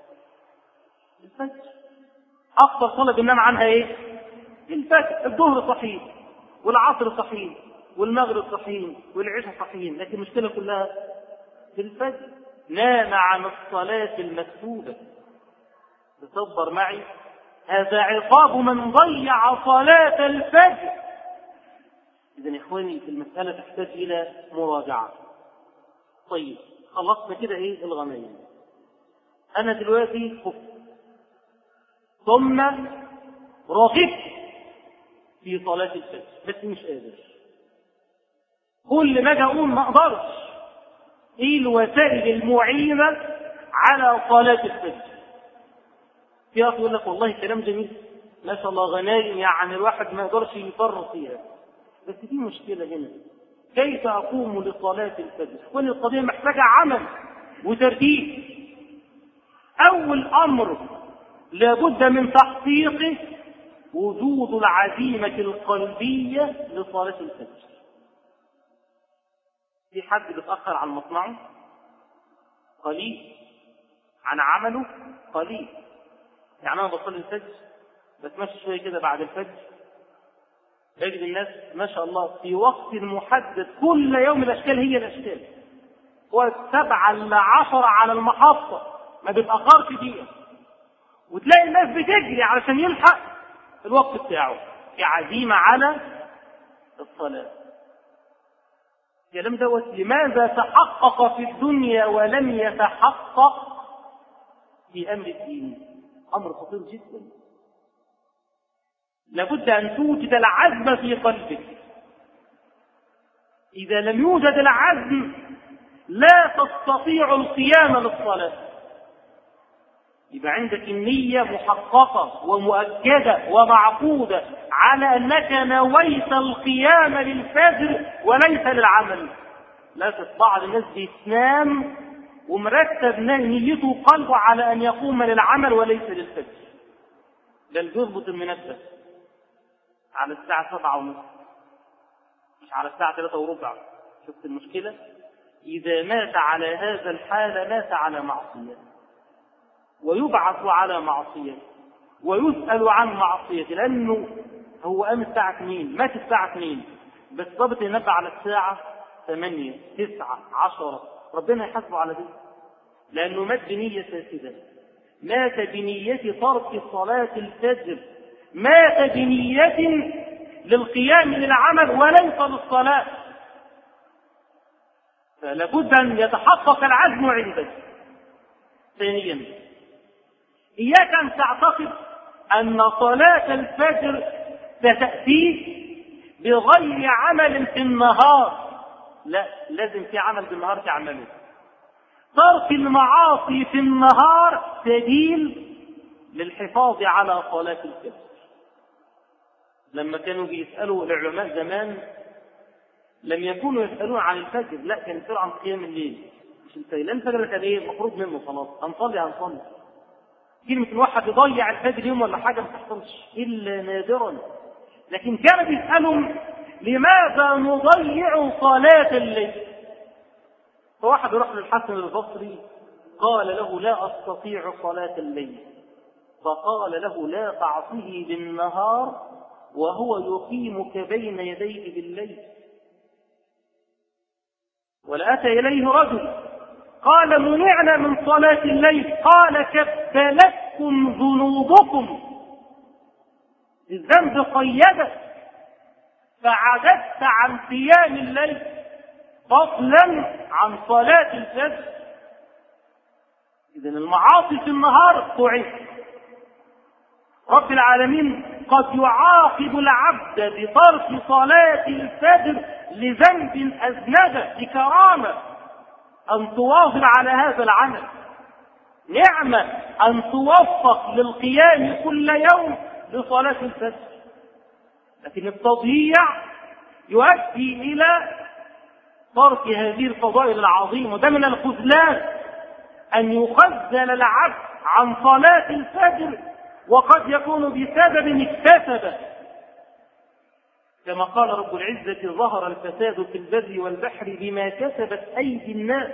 الفجر أكثر صلاة بننام عنها إيه الفجر الظهر صحيح والعصر صحيح والمغرب صحيح والعشاء صحيح لكن المشكلة كلها في الفجر نام عن الصلاة المكتوبة تصبر معي هذا عقاب من ضيع صلاة الفجر إذا إخواني في المسألة تحتاج إلى مراجعة طيب خلصنا كده إيه الغنايم أنا دلوقتي خفت ثم رغبت في صلاة الفجر بس مش قادر كل ما اجي اقول ما اقدرش ايه الوسائل المعينه على صلاه الفجر في اخ يقول لك والله كلام جميل ما شاء الله غنايم يعني الواحد ما يقدرش يفرط فيها بس في مشكله هنا كيف اقوم لصلاه الفجر كل القضيه محتاجه عمل وترتيب اول امر لابد من تحقيقه وجود العزيمه القلبيه لصلاه الفجر في حد بيتاخر عن مصنعه قليل عن عمله قليل يعني انا بصلي الفجر بتمشى شويه كده بعد الفجر تجد الناس ما شاء الله في وقت محدد كل يوم الاشكال هي الاشكال هو سبعة لعشرة على المحطة ما بيتأخرش دقيقة وتلاقي الناس بتجري علشان يلحق الوقت بتاعه في عزيمة على الصلاة الكلام دوت لماذا تحقق في الدنيا ولم يتحقق في أمر الدين أمر خطير جدا لابد أن توجد العزم في قلبك إذا لم يوجد العزم لا تستطيع القيام للصلاة يبقى عندك النية محققة ومؤكدة ومعقودة على أنك نويت القيام للفجر وليس للعمل لا بعض الناس بيتنام ومرتب نيته قلبه على أن يقوم للعمل وليس للفجر بل بيضبط المنبه على الساعة سبعة ونصف مش على الساعة ثلاثة وربع شفت المشكلة إذا مات على هذا الحال مات على معصية ويبعث على معصية ويسأل عن معصية لأنه هو قام الساعة 2 مات الساعة 2 بس ضابط ينبه على الساعة 8 9 10 ربنا يحاسبه على ذلك لأنه مات بنية فاسدة مات بنية ترك صلاة الفجر مات بنية للقيام للعمل وليس للصلاة فلابد أن يتحقق العزم عندك ثانيا إياك أن تعتقد أن صلاة الفجر ستأتيك بغير عمل في النهار لا لازم في عمل بالنهار تعمله ترك المعاصي في النهار سبيل للحفاظ على صلاة الفجر لما كانوا بيسألوا العلماء زمان لم يكونوا يسألون عن الفجر لا كانوا يسألوا عن قيام الليل مش الليل لأن الفجر كان ايه مفروض منه خلاص هنصلي هنصلي كلمة الواحد يضيع الفجر يوم ولا حاجة ما تحصلش إلا نادرا لكن كان بيسألهم لماذا نضيع صلاة الليل فواحد يروح للحسن البصري قال له لا أستطيع صلاة الليل فقال له لا تعصه بالنهار وهو يقيمك بين يديه بالليل ولأتى إليه رجل قال منعنا من صلاة الليل قال كبلتكم ذنوبكم الذنب قيدك فعجزت عن قيام الليل فضلا عن صلاة الفجر إذا المعاصي في النهار تعيش رب العالمين قد يعاقب العبد بترك صلاة الفجر لذنب أذنبه بكرامة أن تواظب على هذا العمل نعمة أن توفق للقيام كل يوم لصلاة الفجر لكن التضييع يؤدي إلى ترك هذه الفضائل العظيمة وده من الخذلان أن يخذل العبد عن صلاة الفجر وقد يكون بسبب اكتسبه كما قال رب العزة ظهر الفساد في البر والبحر بما كسبت أيدي الناس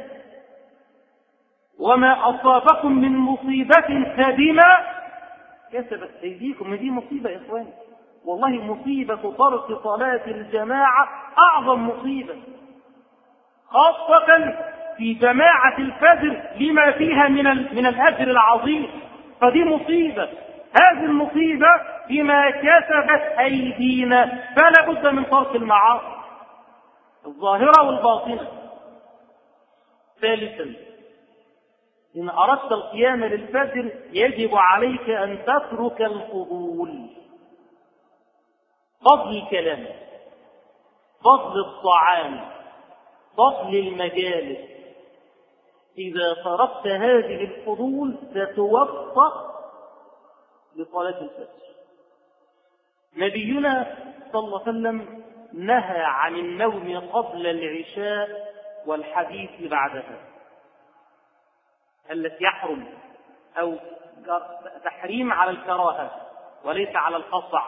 وما أصابكم من مصيبة فبما كسبت أيديكم دي مصيبة يا إخواني والله مصيبة ترك صلاة الجماعة أعظم مصيبة خاصة في جماعة الفجر لما فيها من من الأجر العظيم فدي مصيبة هذه المصيبة بما كسبت أيدينا فلا بد من ترك المعاصي الظاهرة والباطنة ثالثا إن أردت القيام للفجر يجب عليك أن تترك الفضول فضل الكلام فضل الطعام فضل المجالس إذا تركت هذه الفضول ستوفق لصلاة الفجر نبينا صلى الله عليه وسلم نهى عن النوم قبل العشاء والحديث بعدها التي يحرم أو تحريم على الكراهة وليس على القصع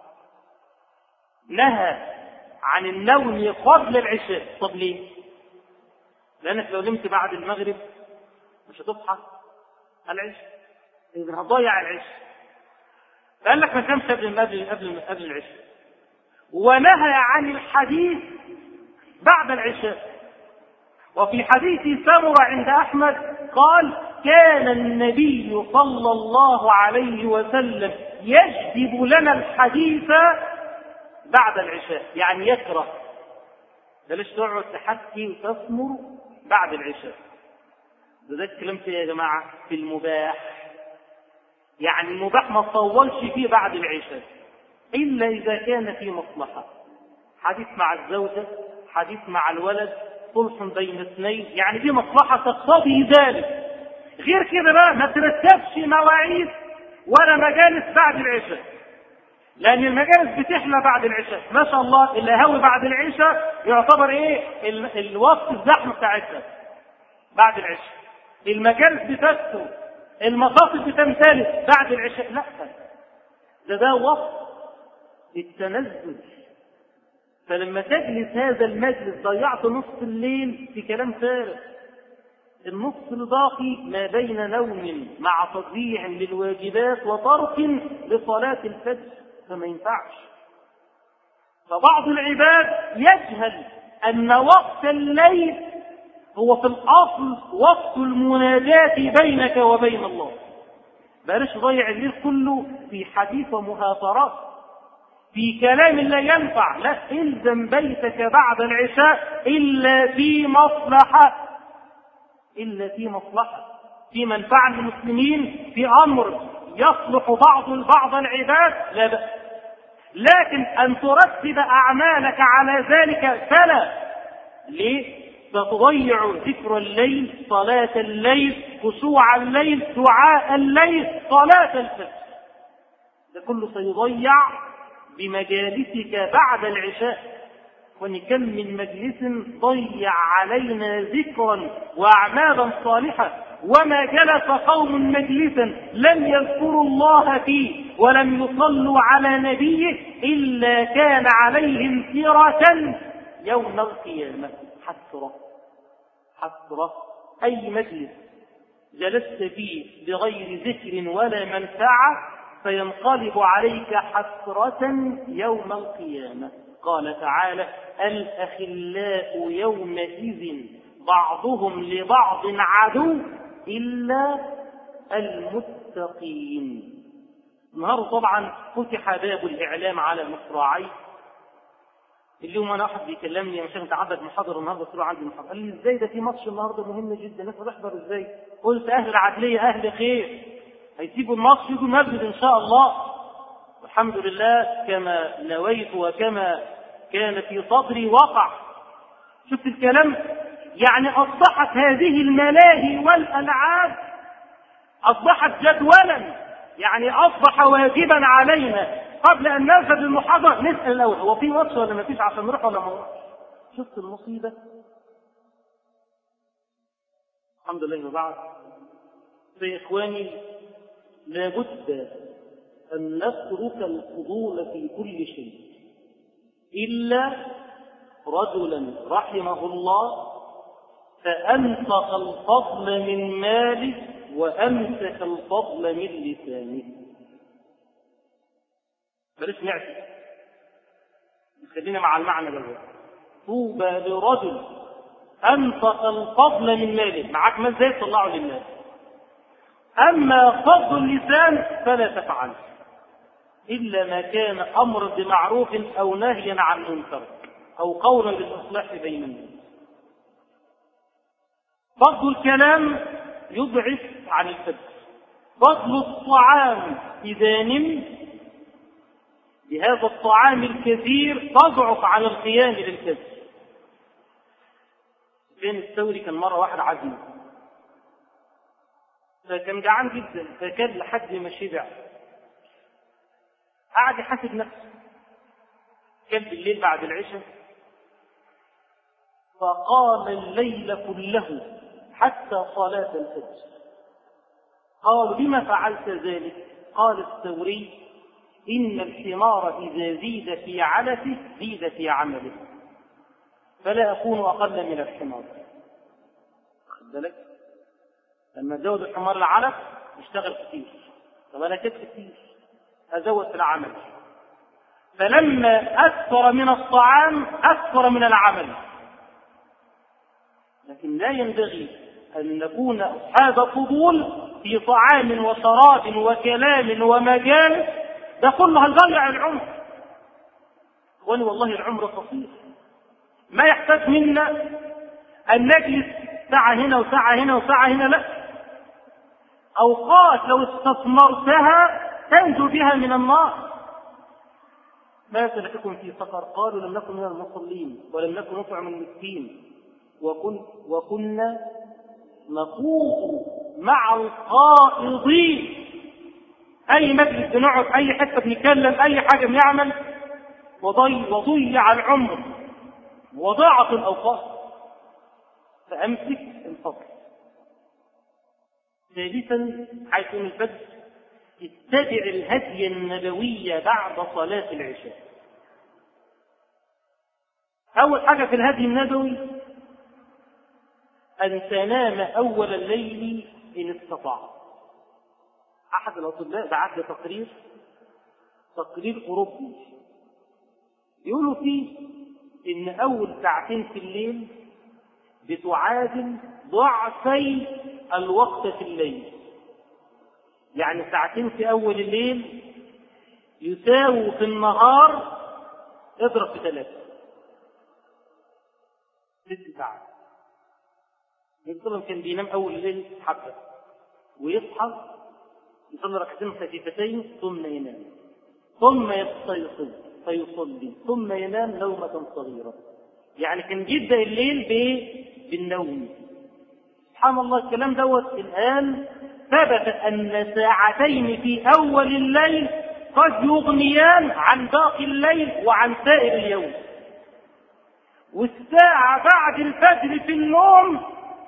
نهى عن النوم قبل العشاء طب ليه؟ لأنك لو نمت بعد المغرب مش هتصحى العشاء إذا هتضيع العشاء قال لك ما تنامش قبل قبل قبل قبل العشاء ونهى عن الحديث بعد العشاء وفي حديث سمر عند أحمد قال كان النبي صلى الله عليه وسلم يجذب لنا الحديث بعد العشاء يعني يكره بلاش تقعد تحكي وتسمر بعد العشاء ده ده الكلام في يا جماعة في المباح يعني المباح ما تطولش فيه بعد العشاء إلا إذا كان في مصلحة حديث مع الزوجة حديث مع الولد صلح بين اثنين يعني في مصلحة تقتضي ذلك غير كده بقى ما ترتبش مواعيد ولا مجالس بعد العشاء لأن المجالس بتحلى بعد العشاء ما شاء الله القهاوي بعد العشاء يعتبر إيه ال... الوقت الزحمة بتاعتها بعد العشاء المجالس بتكثر المصاصب بتمتلئ بعد العشاء لا ده ده وقت التنزل فلما تجلس هذا المجلس ضيعت نصف الليل في كلام فارغ النصف الباقي ما بين نوم مع تضييع للواجبات وترك لصلاة الفجر فما ينفعش فبعض العباد يجهل أن وقت الليل هو في الأصل وقت المناجاة بينك وبين الله بلاش ضيع الليل كله في حديث ومهاترات في كلام لا ينفع لا الزم بيتك بعد العشاء إلا في مصلحة إلا في مصلحة في منفعة للمسلمين في أمر يصلح بعض بعض العباد لا بأس لكن أن ترتب أعمالك على ذلك فلا ليه؟ ستضيع ذكر الليل صلاة الليل خشوع الليل دعاء الليل صلاة الفجر ده كله سيضيع بمجالسك بعد العشاء ونكم من مجلس ضيع علينا ذكرا وأعمالا صالحة وما جلس قوم مجلسا لم يذكروا الله فيه ولم يصلوا على نبيه إلا كان عليهم سيرة يوم القيامة حسرة حسرة أي مجلس جلست فيه بغير ذكر ولا منفعة فينقلب عليك حسرة يوم القيامة قال تعالى الأخلاء يومئذ بعضهم لبعض عدو إلا المتقين النهارده طبعا فتح باب الإعلام على المصراعي اليوم انا واحد بيكلمني مش انت عندك محاضره النهارده قلت له عندي محاضره قال لي ازاي ده في ماتش النهارده مهم جدا الناس هتحضر ازاي؟ قلت اهل العدليه اهل خير هيسيبوا الماتش يجوا المسجد ان شاء الله والحمد لله كما نويت وكما كان في صدري وقع شفت الكلام يعني اصبحت هذه الملاهي والالعاب اصبحت جدولا يعني اصبح واجبا علينا قبل ان نذهب للمحاضره نسال الاول هو في ماتش ولا ما فيش عشان نروح ولا ما نروح شفت المصيبه الحمد لله وبعد يا اخواني لابد ان نترك الفضول في كل شيء الا رجلا رحمه الله فانفق الفضل من ماله وامسك الفضل من لسانه بلاش نعكس خلينا مع المعنى ده طوبى لرجل انفق الفضل من ماله معاك مال زي تطلعه للناس اما فضل اللسان فلا تفعل الا ما كان امرا بمعروف او نهيا عن منكر او قولا بالاصلاح بين الناس فضل الكلام يضعف عن الفجر فضل الطعام اذا نمت بهذا الطعام الكثير تضعف عن القيام للفجر فين الثوري كان مرة واحد عزم فكان جعان جدا فكان لحد ما شبع قعد يحاسب نفسه كان بالليل بعد العشاء فقام الليل كله حتى صلاة الفجر قالوا لما فعلت ذلك قال الثوري إن الحمار إذا زيد في علفه زيد في عمله فلا أكون أقل من الحمار خد بالك لما زود الحمار العلف يشتغل كتير طب أنا كنت كتير أزود في العمل فلما أكثر من الطعام أكثر من العمل لكن لا ينبغي أن نكون أصحاب فضول في طعام وشراب وكلام ومجال ده كله هيضيع العمر اخواني والله العمر قصير ما يحتاج منا ان نجلس ساعة هنا وساعة هنا وساعة هنا لا اوقات لو استثمرتها تنجو بها من النار ما سلككم في سقر قالوا لم نكن من المصلين ولم نكن نطعم المسكين وكن وكنا نخوض مع القائضين اي مجلس بنقعد اي حته بنتكلم اي حاجه بنعمل وضي وضيع العمر وضاعت الاوقات فامسك الفضل ثالثا حيث البدء اتبع الهدي النبوي بعد صلاة العشاء أول حاجة في الهدي النبوي أن تنام أول الليل إن استطعت احد الاطباء بعت لي تقرير تقرير اوروبي يقولوا فيه ان اول ساعتين في الليل بتعادل ضعفي الوقت في الليل يعني ساعتين في اول الليل يساووا في النهار اضرب في ثلاثة ست ساعات النبي كان بينام اول الليل حبه ويصحى يصلي ركعتين خفيفتين ثم ينام ثم يستيقظ فيصلي ثم ينام نومة صغيرة يعني كان جدا الليل بايه؟ بالنوم سبحان الله الكلام دوت الآن ثبت أن ساعتين في أول الليل قد يغنيان عن باقي الليل وعن سائر اليوم والساعة بعد الفجر في النوم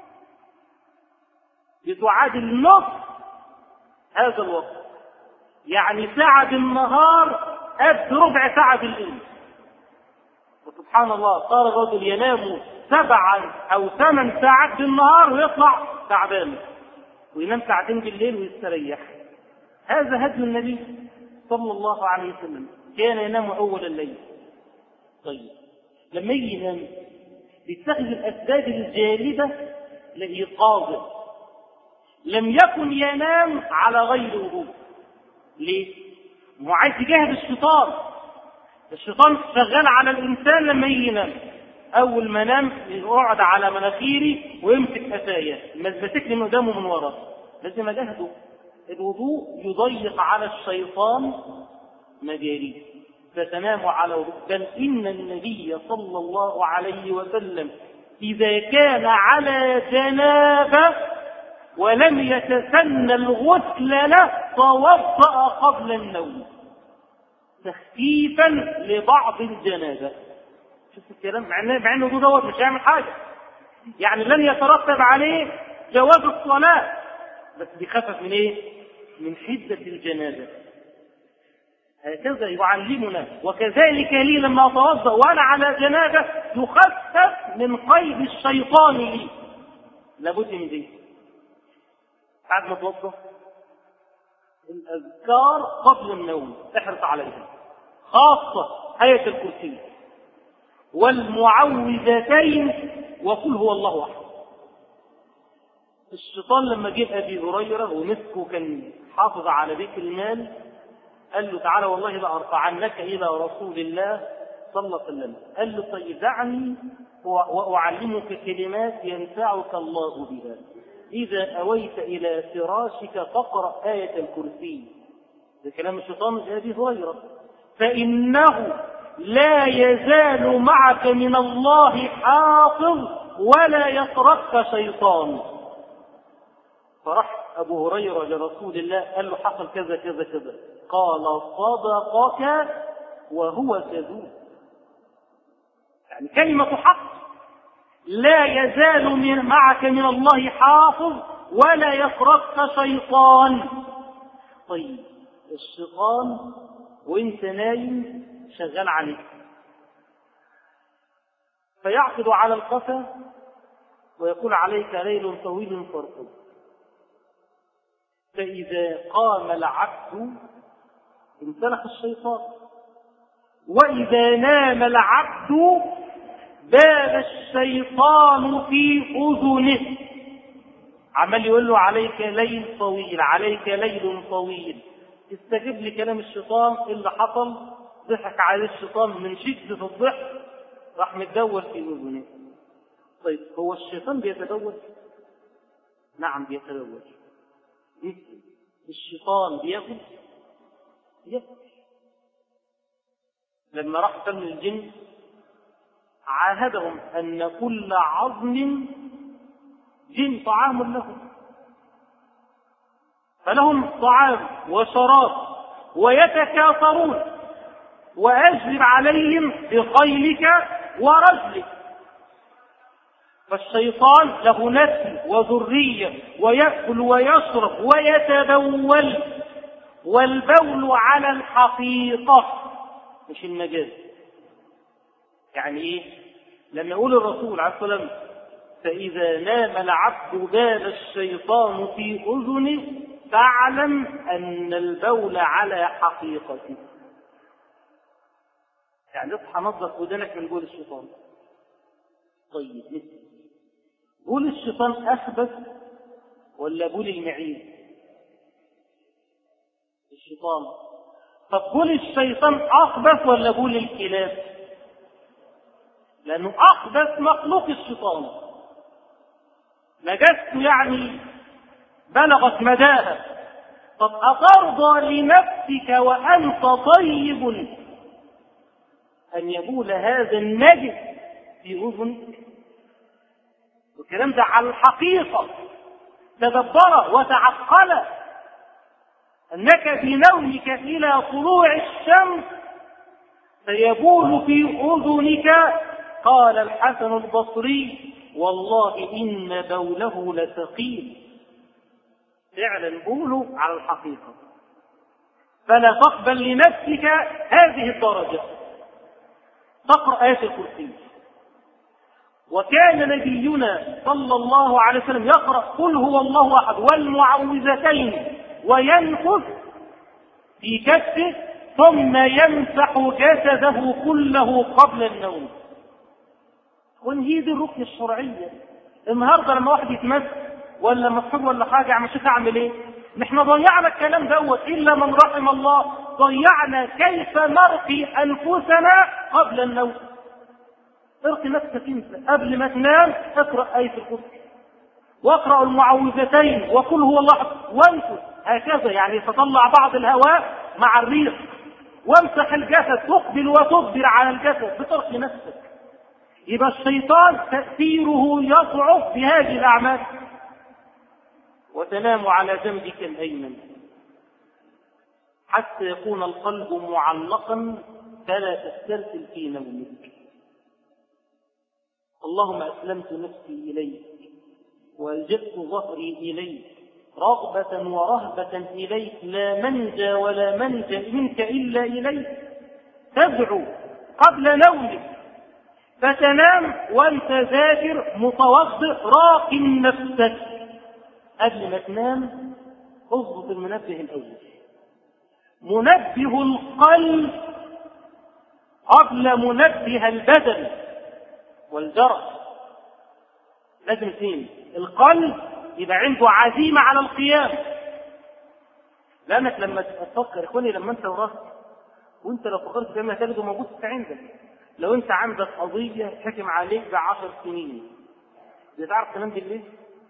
بتعادل نصف هذا الوقت يعني ساعة بالنهار قد ربع ساعة بالليل وسبحان الله صار الرجل ينام سبعا أو ثمان ساعات بالنهار ويطلع تعبان وينام ساعتين بالليل ويستريح هذا هدي النبي صلى الله عليه وسلم كان ينام أول الليل طيب لما يجي ينام بيتخذ الأسباب الجالبة لإيقاظه لم يكن ينام على غير وضوء ليه؟ هو عايز يجاهد الشيطان الشيطان شغال على الإنسان لما يجي ينام أول ما نام يقعد على مناخيري ويمسك أسايا ماسك لي من قدامه من ورا لازم أجاهده الوضوء يضيق على الشيطان مجاريه فتنام على وضوء بل إن النبي صلى الله عليه وسلم إذا كان على جنابه ولم يتسنى الغسل له توضأ قبل النوم تخفيفا لبعض الجنابة شوف الكلام مع انه مع انه دوت مش هيعمل حاجة يعني لن يترتب عليه جواز الصلاة بس بيخفف من ايه؟ من حدة الجنابة هكذا يعلمنا وكذلك لي لما اتوضا وانا على جنابه يخفف من قيد الشيطان لي لابد من دي بعد ما توضا الاذكار قبل النوم احرص عليها خاصه ايه الكرسي والمعوذتين وقل هو الله احد الشيطان لما جه ابي هريره ومسكه كان حافظ على بيت المال قال له تعالى والله لأرفعنك إلى رسول الله صلى الله عليه وسلم قال له طيب دعني وأعلمك كلمات ينفعك الله بها إذا أويت إلى فراشك فاقرأ آية الكرسي ده كلام الشيطان أبي هريرة فإنه لا يزال معك من الله حافظ ولا يقربك شيطان فراح أبو هريرة لرسول الله قال له حصل كذا كذا كذا قال صدقك وهو كذوب يعني كلمة حق لا يزال من معك من الله حافظ ولا يقربك شيطان طيب الشيطان وانت نايم شغال عليك فيعقد على القفا ويقول عليك ليل طويل فارقد فإذا قام العبد انسلخ الشيطان وإذا نام العبد بال الشيطان في أذنه عمال يقول له عليك ليل طويل عليك ليل طويل استجب لكلام الشيطان إيه اللي حصل ضحك عليه الشيطان من شدة الضحك راح متدول في أذنه طيب هو الشيطان بيتدول نعم بيتدول الشيطان بياكل ياكل لما راح سم الجن عاهدهم أن كل عظم جن طعام لهم فلهم طعام وشراب ويتكاثرون وأجلب عليهم بخيلك ورجلك فالشيطان له نسل وذرية ويأكل ويشرب ويتبول والبول على الحقيقة مش المجاز يعني ايه لما يقول الرسول عليه الصلاة والسلام فإذا نام العبد بال الشيطان في أذنه فاعلم أن البول على حقيقته يعني اصحى نظف ودنك من بول الشيطان طيب مثل بول الشيطان أخبث ولا بول المعيز الشيطان طب بول الشيطان أخبث ولا بول الكلاب لأنه أخبث مخلوق الشيطان نجسته يعني بلغت مداها طب أترضى لنفسك وأنت طيب أن يبول هذا النجس في أذنك والكلام ده على الحقيقة تدبر وتعقل أنك في نومك إلى طلوع الشمس سيبول في أذنك قال الحسن البصري والله إن بوله لثقيل فعلا بوله على الحقيقة فلا تقبل لنفسك هذه الدرجة تقرأ آية الكرسي وكان نبينا صلى الله عليه وسلم يقرأ قل هو الله أحد والمعوذتين وينفث في كفه ثم يمسح جسده كله قبل النوم هي دي الركن الشرعية النهارده لما واحد يتمس ولا مسحور ولا حاجة يعني شوف اعمل ايه نحن ضيعنا الكلام دوت الا من رحم الله ضيعنا كيف نرقي انفسنا قبل النوم ارقي نفسك انت قبل ما تنام اقرا ايه الكرسي واقرا المعوذتين وقل هو الله وانفس هكذا يعني تطلع بعض الهواء مع الريح وامسح الجسد تقبل وتدبر على الجسد بترقي نفسك يبقى الشيطان تأثيره يضعف بهذه الأعمال وتنام على جنبك الأيمن حتى يكون القلب معلقا فلا تسترسل في نومك اللهم أسلمت نفسي إليك وألجأت ظهري إليك رغبة ورهبة إليك لا منجى ولا منجى منك إلا إليك تدعو قبل نومك فتنام وانت ذاكر متوضئ راق نفسك قبل ما تنام اضبط المنبه الاول منبه القلب قبل منبه البدن والجرس لازم اثنين القلب يبقى عنده عزيمة على القيام لأنك لما تفكر إخواني لما أنت ورثت وأنت لو فكرت فيما تجده موجود عندك لو أنت عندك قضية حكم عليك بعشر سنين بتعرف تنام بالليل؟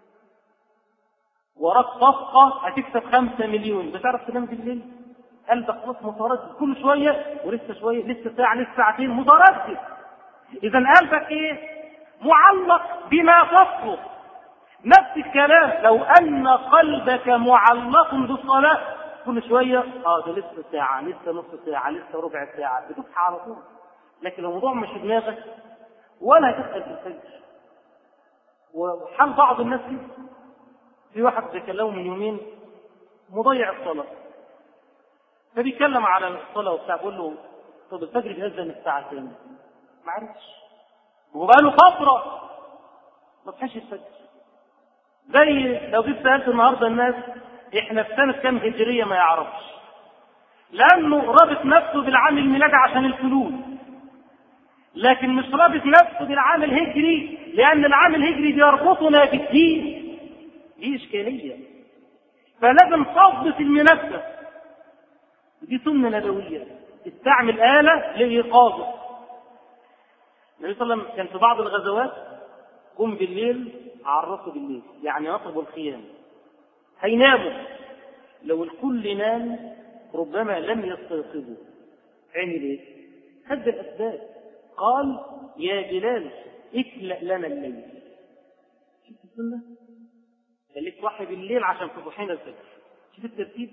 وراك صفقة هتكسب خمسة مليون بتعرف تنام بالليل؟ قلبك خلاص متردد كل شوية ولسه شوية لسه ساعة لسه ساعتين متردد إذا قلبك إيه؟ معلق بما تصلح نفس الكلام لو أن قلبك معلق بالصلاة كل شوية اه ده لسه ساعة لسه نص ساعة لسه ربع ساعة بتصحى على طول لكن الموضوع مش في دماغك ولا هتسأل في الفجر وحال بعض الناس كده في واحد بيكلمه من يومين مضيع الصلاة فبيتكلم على الصلاة وبتاع بيقول له طب الفجر بيأذن الساعة كام؟ ما عرفش هو بقى له فترة ما صحيش الفجر زي لو جيت سألت النهارده الناس احنا في سنة كام هجرية ما يعرفش لأنه رابط نفسه بالعام الميلادي عشان الفلوس لكن مش رابط نفسه بالعام الهجري لأن العام الهجري بيربطنا بالدين دي إشكالية فلازم تضبط المنافسة دي سنة نبوية استعمل آلة لإيقاظه النبي صلى الله عليه وسلم كان في بعض الغزوات قم بالليل عرفوا بالليل يعني نطلبوا الخيام هيناموا لو الكل نام ربما لم يستيقظوا عمل ايه؟ هد الاسباب قال يا بلال اكلأ لنا الليل شوف السنه خليك صاحي بالليل عشان تصحين الفجر شوف الترتيب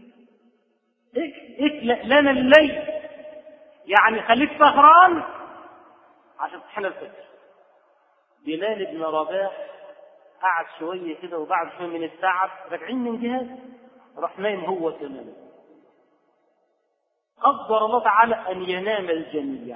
اكلأ لنا الليل يعني خليك سهران عشان تصحين الفجر بلال بن رباح قعد شوية كده وبعد شوية من التعب راجعين من جهاز راح نايم هو كمان قدر الله تعالى أن ينام الجميع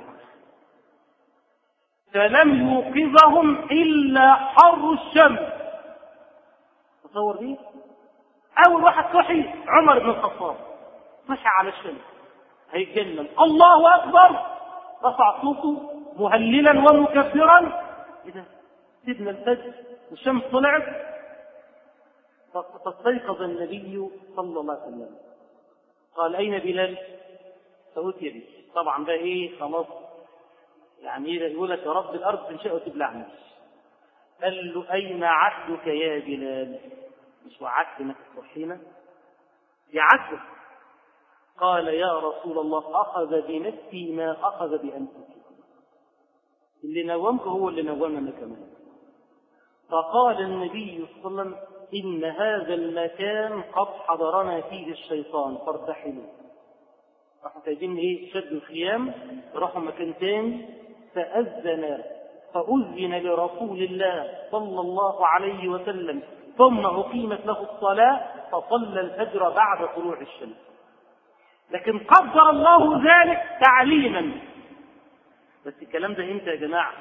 فلم يوقظهم إلا حر الشمس تصور دي أول واحد صحي عمر بن الخطاب صحي على الشمس هيتجنن الله أكبر رفع صوته مهللا ومكبرا إيه ده سيدنا الفجر والشمس طلعت فاستيقظ النبي صلى الله عليه وسلم قال أين بلال؟ فأتي به طبعا ده إيه خلاص يعني يقول لك يا رب الأرض تنشأ وتبلعني قال له أين عهدك يا بلال؟ مش وعدت انك تصحينا؟ يعدك قال يا رسول الله أخذ بنفسي ما أخذ بأنفسكم اللي نومك هو اللي نومنا كمان فقال النبي صلى الله عليه وسلم إن هذا المكان قد حضرنا فيه الشيطان فارتحلوا راحوا سايبين ايه شدوا الخيام راحوا مكان تاني فأذن فأذن لرسول الله صلى الله عليه وسلم ثم أقيمت له الصلاة فصلى الفجر بعد طلوع الشمس لكن قدر الله ذلك تعليما بس الكلام ده امتى يا جماعه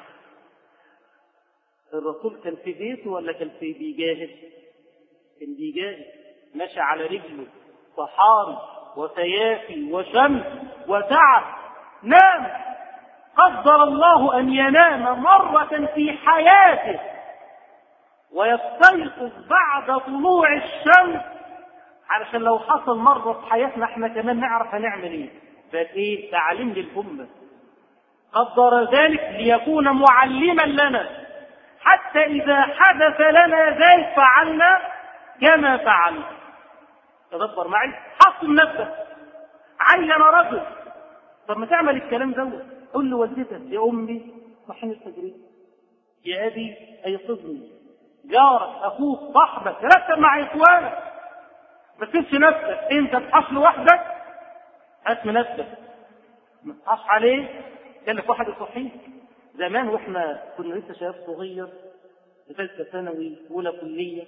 الرسول كان في بيته ولا كان في بيجاهد كان بيجاهد مشى على رجله صحاري وسيافي وشمس وتعب نام قدر الله ان ينام مره في حياته ويستيقظ بعد طلوع الشمس علشان لو حصل مره في حياتنا احنا كمان نعرف هنعمل ايه فايه تعليم للامه قدر ذلك ليكون معلما لنا حتى إذا حدث لنا ذلك فعلنا كما فعلنا تدبر معي حصل نفسك عين رجل طب ما تعمل الكلام دوت قل لوالدتك يا أمي صحين التجريد يا أبي أيقظني جارك أخوك صاحبك رتب مع إخوانك ما تسيبش نفسك أنت تصحى لوحدك هات من نفسك ما تصحاش عليه كلف واحد يصحيك زمان واحنا كنا لسه شباب صغير في ثالثه ثانوي اولى كليه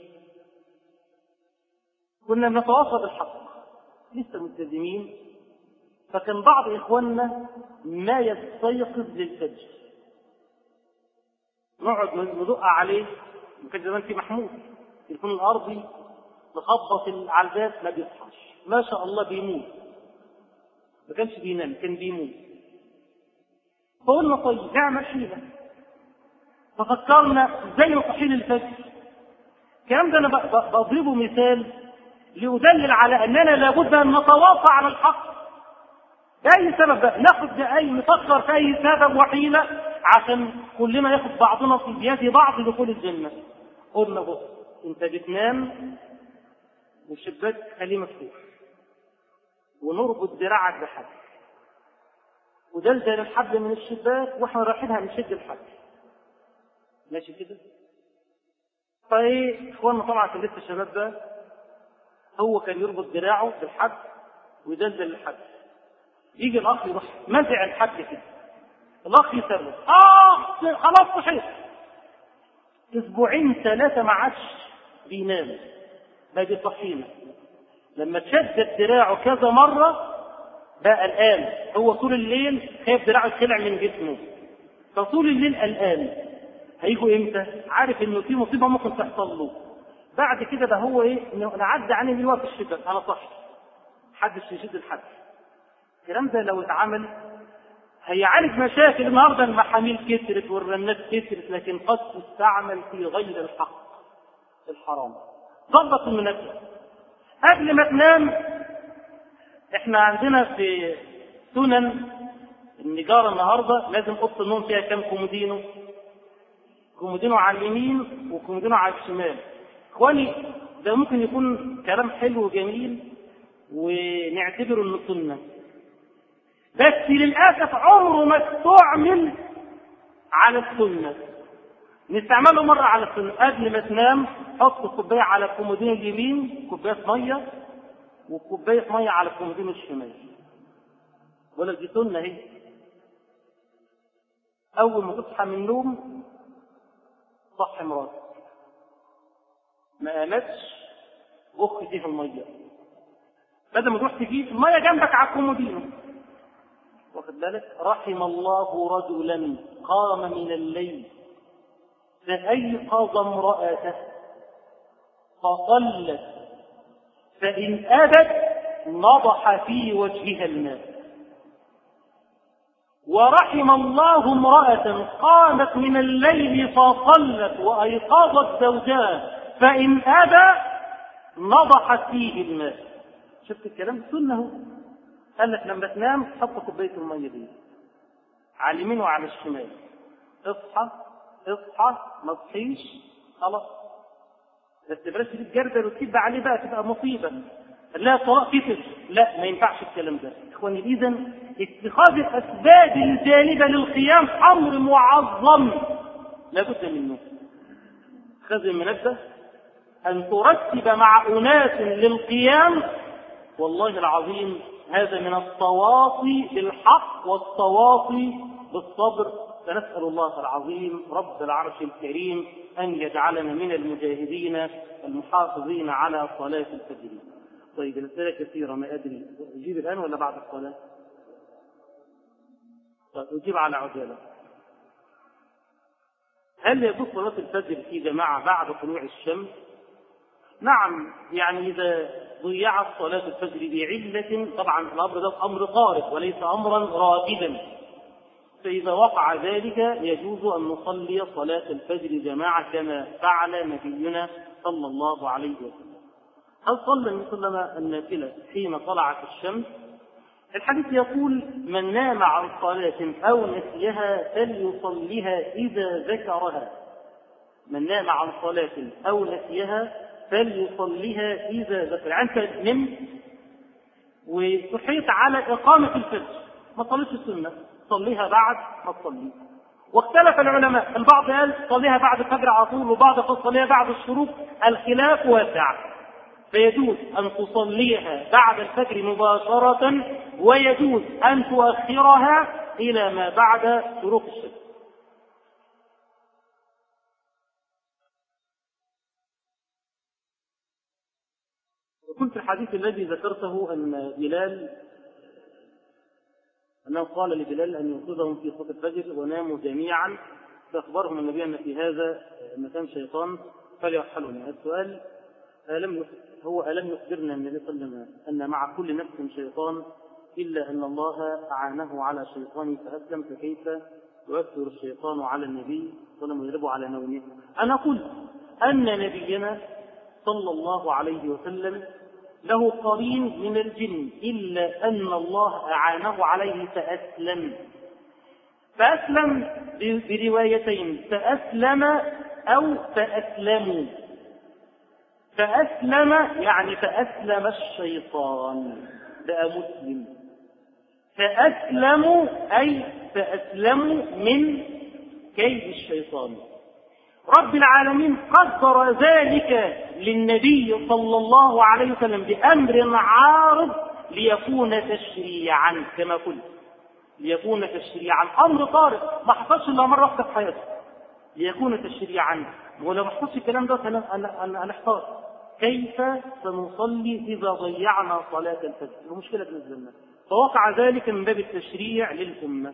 كنا بنتواصى بالحق لسه ملتزمين فكان بعض اخواننا ما يستيقظ للفجر نقعد ندق عليه وكان زمان في محمود التليفون الارضي نخبط على الباب ما بيصحاش ما شاء الله بيموت ما كانش بينام كان بيموت فقلنا طيب نعمل حيلة ففكرنا ازاي نصحين الفجر الكلام ده انا بضربه مثال لأدلل على اننا لابد ان نتواصى على الحق بأي سبب بقى ناخد بأي نفكر في أي سبب وحيلة عشان كلنا ياخد بعضنا في بيد بعض دخول الجنة قلنا بص انت بتنام والشباك خليه مفتوح ونربط دراعك بحبل ودلدل الحبل من الشباك واحنا رايحين هنشد الحبل ماشي كده فايه اخواننا طبعا في لسه الشباب ده هو كان يربط دراعه بالحبل ويدلدل الحبل يجي الاخ يروح مزع الحبل كده الاخ يسرب اه خلاص صحيت اسبوعين ثلاثه ما عادش بينام ما بيصحينا لما تشدد دراعه كذا مره بقى قلقان هو طول الليل خايف دراعه يتخلع من جسمه فطول الليل قلقان هيجوا امتى؟ عارف انه في مصيبه ممكن تحصل له بعد كده ده هو ايه؟ انه انا عدى عليه من وقت الشباك انا صح محدش يشد الحد الكلام ده لو اتعمل هيعالج مشاكل النهارده المحاميل كترت والرنات كترت لكن قد تستعمل في غير الحق الحرام ضبط المناسبة قبل ما تنام احنا عندنا في سنن النجارة النهاردة لازم أوضة النوم فيها كام كومودينو كومودينو على اليمين وكومودينو على الشمال اخواني ده ممكن يكون كلام حلو وجميل ونعتبره انه سنه بس للاسف عمره ما استعمل على السنه نستعمله مره على السنه قبل ما تنام حط كوبايه على الكومودين اليمين كوبايه ميه وكوبايه ميه على الكومودين الشمال ولا دي سنه اهي اول ما تصحى من النوم صح مراتك ما قامتش بخ دي في الميه بدل ما تروح تجيب الميه جنبك على الكومودينو واخد بالك رحم الله رجلا قام من الليل فأيقظ امرأته فصلت فإن أبت نضح في وجهها الماء ورحم الله امرأة قامت من الليل فصلت وأيقظت زوجها فإن أبى نضحت فيه الماء شفت الكلام سنة قال لك لما تنام حط كوباية المية دي على اليمين وعلى الشمال اصحى اصحى ما تصحيش خلاص بس بلاش تتجردل وتكب عليه بقى تبقى مصيبة لا طلاق كتر لا ما ينفعش الكلام ده اخواني اذا اتخاذ الاسباب الجانبة للقيام امر معظم لابد منه خذ المنبه ان ترتب مع اناس للقيام والله العظيم هذا من التواصي بالحق والتواصي بالصبر فنسأل الله العظيم رب العرش الكريم أن يجعلنا من المجاهدين المحافظين على صلاة الفجر طيب الأسئلة كثيرة ما أدري أجيب الآن ولا بعد الصلاة؟ طيب أجيب على عجالة هل يجوز صلاة الفجر في جماعة بعد طلوع الشمس؟ نعم يعني إذا ضيعت صلاة الفجر بعلة طبعا الأمر ده أمر طارئ وليس أمرا راتبا فإذا وقع ذلك يجوز أن نصلي صلاة الفجر جماعة كما فعل نبينا صلى الله عليه وسلم هل صلى النبي صلى الله عليه وسلم النافلة حين طلعت الشمس؟ الحديث يقول من نام عن صلاة أو نسيها فليصليها إذا ذكرها من نام عن صلاة أو نسيها فليصليها إذا ذكر يعني أنت نمت وصحيت على إقامة الفجر ما صليتش السنة صليها بعد ما تصلي واختلف العلماء البعض قال صليها بعد الفجر على طول وبعض قال صليها بعد الشروق الخلاف واسع فيجوز أن تصليها بعد الفجر مباشرة ويجوز أن تؤخرها إلى ما بعد شروق الشمس وكنت في الحديث الذي ذكرته أن بلال أنه قال لبلال أن يوقظهم في صلاة الفجر وناموا جميعا فأخبرهم النبي أن في هذا مكان شيطان فليرحلوني السؤال ألم هو ألم يخبرنا النبي صلى الله عليه وسلم أن مع كل نفس شيطان إلا أن الله أعانه على شيطانه فأسلم فكيف يؤثر الشيطان على النبي صلى الله عليه وسلم ويغلب على نومه أنا قلت أن نبينا صلى الله عليه وسلم له قرين من الجن إلا أن الله أعانه عليه فأسلم فأسلم بروايتين فأسلم أو فأسلموا فأسلم يعني فأسلم الشيطان بقى مسلم فأسلموا أي فأسلموا من كيد الشيطان رب العالمين قدر ذلك للنبي صلى الله عليه وسلم بأمر عارض ليكون تشريعا كما قلت ليكون تشريعا أمر طارئ ما حصلش إلا مرة واحدة في حياته ليكون تشريعا ولو ما حصلش الكلام ده هنحتار كيف سنصلي إذا ضيعنا صلاة الفجر مشكلة بالنسبة لنا فوقع ذلك من باب التشريع للأمة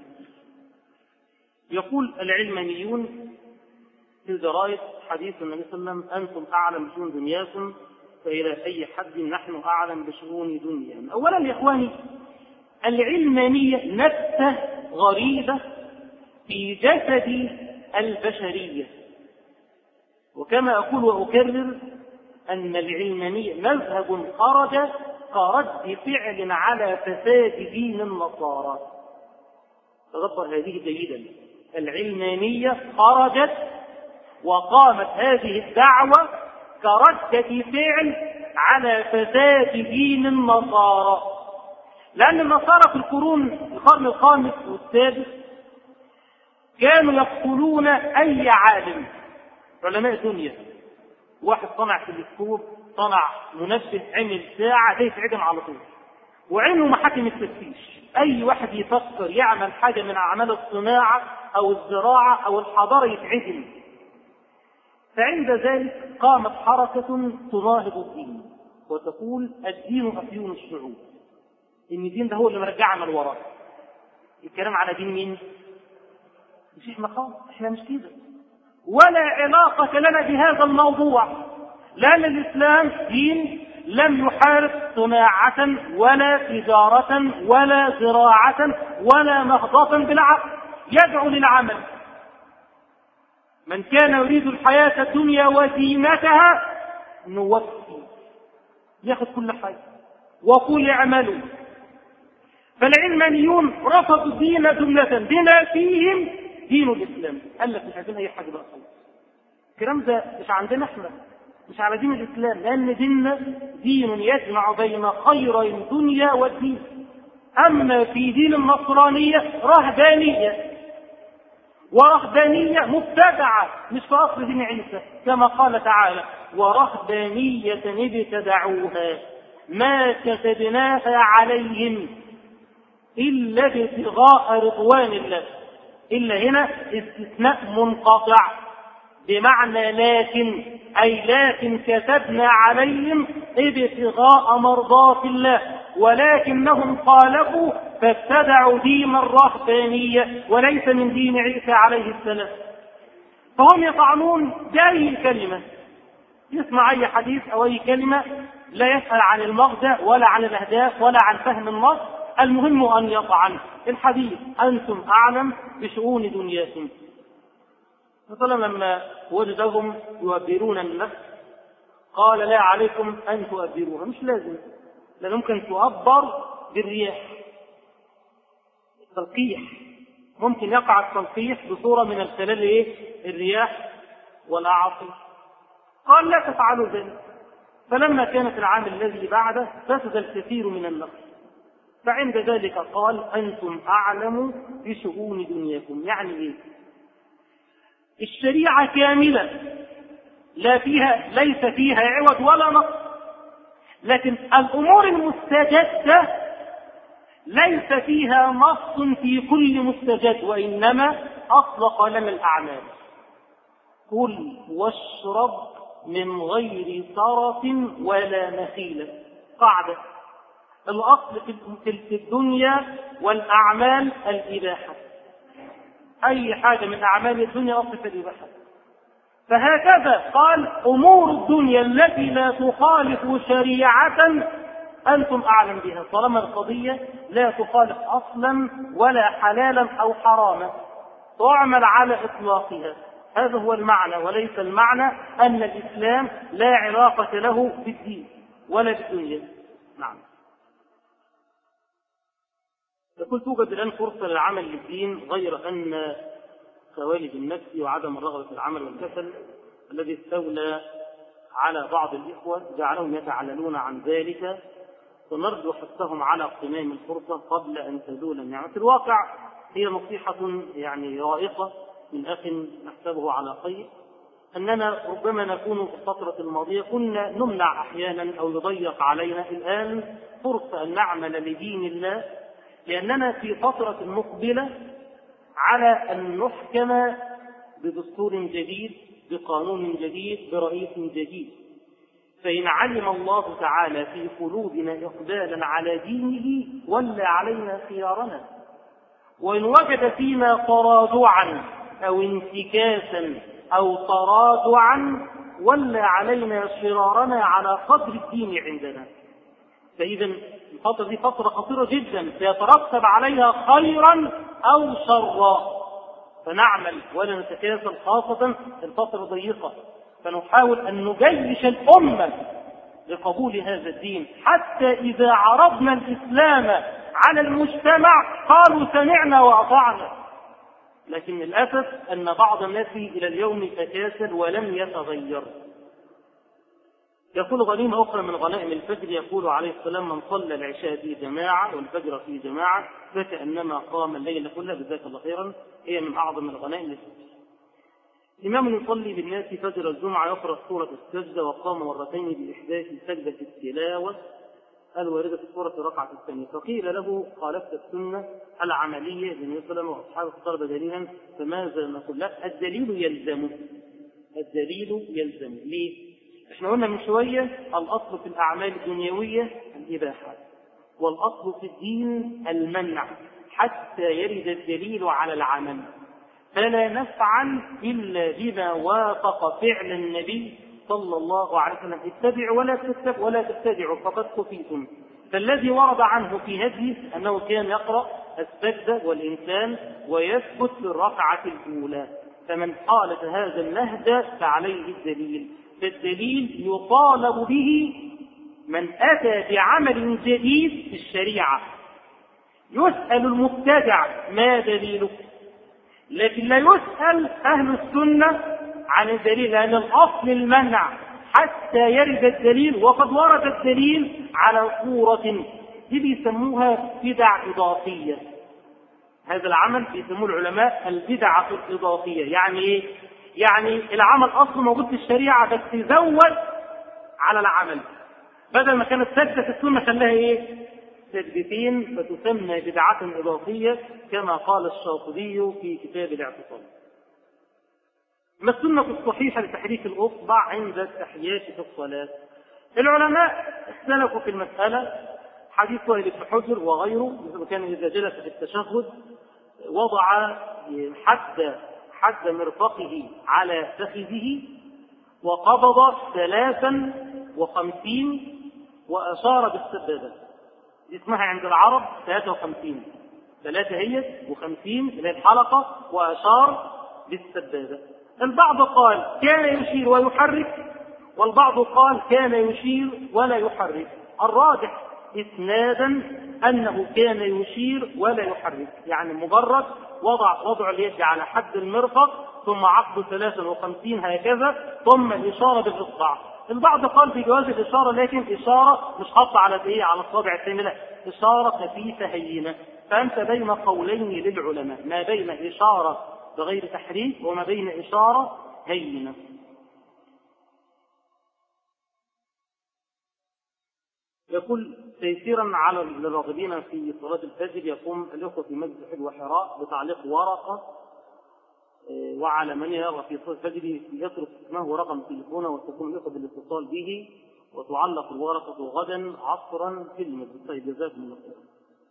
يقول العلمانيون في دراية حديث النبي صلى الله عليه وسلم أنتم أعلم بشؤون دنياكم فإلى أي حد نحن أعلم بشؤون دنيانا أولا يا إخواني العلمانية نبتة غريبة في جسد البشرية وكما أقول وأكرر أن العلمانية مذهب خرج كرد فعل على فساد دين النصارى تدبر هذه جيدا العلمانية خرجت وقامت هذه الدعوة كردة فعل على فساد دين النصارى لأن النصارى في القرون القرن الخامس والسادس كانوا يقتلون أي عالم علماء الدنيا واحد صنع تلسكوب صنع منبه عمل ساعة ده يتعدم على طول وعملوا محاكم التفتيش أي واحد يفكر يعمل حاجة من أعمال الصناعة أو الزراعة أو الحضارة يتعدم فعند ذلك قامت حركة تناهض الدين وتقول الدين أفيون الشعوب إن الدين ده هو اللي مرجعنا لورا الكلام على دين مين؟ مش احنا خالص احنا مش كده ولا علاقة لنا بهذا الموضوع لأن الإسلام دين لم يحارب صناعة ولا تجارة ولا زراعة ولا نهضة بالعقل يدعو للعمل من كان يريد الحياة الدنيا وزينتها نوفي ياخذ كل حاجة وقل اعملوا فالعلمانيون رفضوا الدين جملة بما فيهم دين الإسلام قال لك مش عايزين أي حاجة بقى خالص الكلام ده مش عندنا احنا مش على دين الإسلام لأن ديننا دين يجمع بين خيري الدنيا والدين أما في دين النصرانية رهبانية ورهبانية مبتدعة مش في أصل دين عيسى كما قال تعالى ورهبانية ابتدعوها ما كتبناها عليهم إلا ابتغاء رضوان الله إلا هنا استثناء منقطع بمعنى لكن أي لكن كتبنا عليهم ابتغاء مرضاة الله ولكنهم خالفوا فابتدعوا دين الرهبانية وليس من دين عيسى عليه السلام فهم يطعنون بأي كلمة يسمع أي حديث أو أي كلمة لا يسأل عن المغزى ولا عن الأهداف ولا عن فهم النص المهم أن يطعن الحديث أنتم أعلم بشؤون دنياكم مثلا لما وجدهم يؤبرون النفس قال لا عليكم أن تؤبروها مش لازم لأن ممكن تؤبر بالرياح التلقيح ممكن يقع التلقيح بصورة من الخلال إيه؟ الرياح والأعاصير قال لا تفعلوا ذلك فلما كان في العام الذي بعده فسد الكثير من النقص فعند ذلك قال أنتم أعلم بشؤون دنياكم يعني إيه الشريعة كاملة لا فيها ليس فيها عوض ولا نقص لكن الأمور المستجدة ليس فيها نص في كل مستجد وإنما أطلق لنا الأعمال كل واشرب من غير طرف ولا نخيلة قاعدة الأصل في الدنيا والأعمال الإباحة أي حاجة من أعمال الدنيا أصل في الإباحة فهكذا قال أمور الدنيا التي لا تخالف شريعة أنتم أعلم بها طالما القضية لا تخالف أصلا ولا حلالا أو حراما تعمل على إطلاقها هذا هو المعنى وليس المعنى أن الإسلام لا علاقة له بالدين ولا بالدنيا نعم يقول توجد الآن فرصة للعمل للدين غير أن خوالد النفس وعدم الرغبة في العمل والكسل الذي استولى على بعض الإخوة جعلهم يتعللون عن ذلك ونرجو حثهم على اغتنام الفرصة قبل أن تزول النعمة في الواقع هي نصيحة يعني رائقة من أخ نحسبه على خير أننا ربما نكون في الفترة الماضية كنا نمنع أحيانا أو يضيق علينا الآن فرصة أن نعمل لدين الله لأننا في فترة مقبلة على أن نحكم بدستور جديد بقانون جديد برئيس جديد فإن علم الله تعالى في قلوبنا إقبالا على دينه ولى علينا خيارنا وإن وجد فينا تراجعا أو انتكاسا أو تراجعا ولى علينا شرارنا على قدر الدين عندنا فإذا الفترة دي فترة خطيرة جدا سيترتب عليها خيرا أو شرا فنعمل ولا نتكاسل خاصة الفترة ضيقة فنحاول أن نجيش الأمة لقبول هذا الدين حتى إذا عرضنا الإسلام على المجتمع قالوا سمعنا وأطعنا لكن للأسف أن بعض الناس إلى اليوم تكاسل ولم يتغير يقول غنيمة أخرى من غنائم الفجر يقول عليه السلام من صلى العشاء في جماعة والفجر في جماعة فكأنما قام الليل كله جزاك الله خيرا هي من أعظم الغنائم الفجر إمام يصلي بالناس فجر الجمعة يقرأ سورة السجدة وقام مرتين بإحداث سجدة التلاوة الواردة في سورة الركعة الثانية فقيل له خالفت السنة العملية للنبي صلى الله عليه وسلم وأصحابه طلب دليلا فماذا نقول لا الدليل يلزم الدليل يلزم ليه؟ احنا قلنا من شوية الأصل في الأعمال الدنيوية الإباحة والأصل في الدين المنع حتى يرد الدليل على العمل فلا نفعل إلا بما وافق فعل النبي صلى الله عليه وسلم اتبعوا ولا تتبعوا ولا تبتدعوا فقد كفيتم فالذي ورد عنه في هدي أنه كان يقرأ السجدة والإنسان ويثبت في الركعة الأولى فمن خالف هذا النهج فعليه الدليل فالدليل يطالب به من أتى بعمل جديد في الشريعة يسأل المبتدع ما دليله لكن لا يسأل أهل السنة عن الدليل لأن الأصل المنع حتى يرد الدليل وقد ورد الدليل على صورة دي بيسموها بدع إضافية هذا العمل بيسموه العلماء البدعة الإضافية يعني إيه؟ يعني العمل أصله موجود في الشريعة بس يزود على العمل بدل ما كانت سجدة السنة خلاها إيه؟ سجدتين فتسمى بدعة إضافية كما قال الشاطبي في كتاب الاعتصام. ما السنة الصحيحة لتحريك الأصبع عند التحيات في الصلاة؟ العلماء اختلفوا في المسألة حديث وائل بن حجر وغيره كان إذا جلس في التشهد وضع حد حد مرفقه على فخذه وقبض ثلاثا وخمسين وأشار بالسبابة اسمها عند العرب 53 ثلاثة هي وخمسين اللي هي الحلقة وأشار بالسبابة البعض قال كان يشير ويحرك والبعض قال كان يشير ولا يحرك الراجح اسنادا انه كان يشير ولا يحرك يعني مجرد وضع وضع اليد على حد المرفق ثم عقد 53 هكذا ثم الاشاره بالاصبع البعض قال في جواز الاشاره لكن اشاره مش حاطه على ايه على الصابع الثاني لا اشاره خفيفه هينه فانت بين قولين للعلماء ما بين اشاره بغير تحريك وما بين اشاره هينه يقول تيسيرا على الراغبين في صلاة الفجر يقوم الأخوة في مسجد حلوة حراء بتعليق ورقة وعلى من يرغب في صلاة الفجر يترك اسمه ورقم تليفونه وتقوم الأخوة بالاتصال به وتعلق الورقة غدا عصرا في المسجد طيب جزاكم الله خيرا.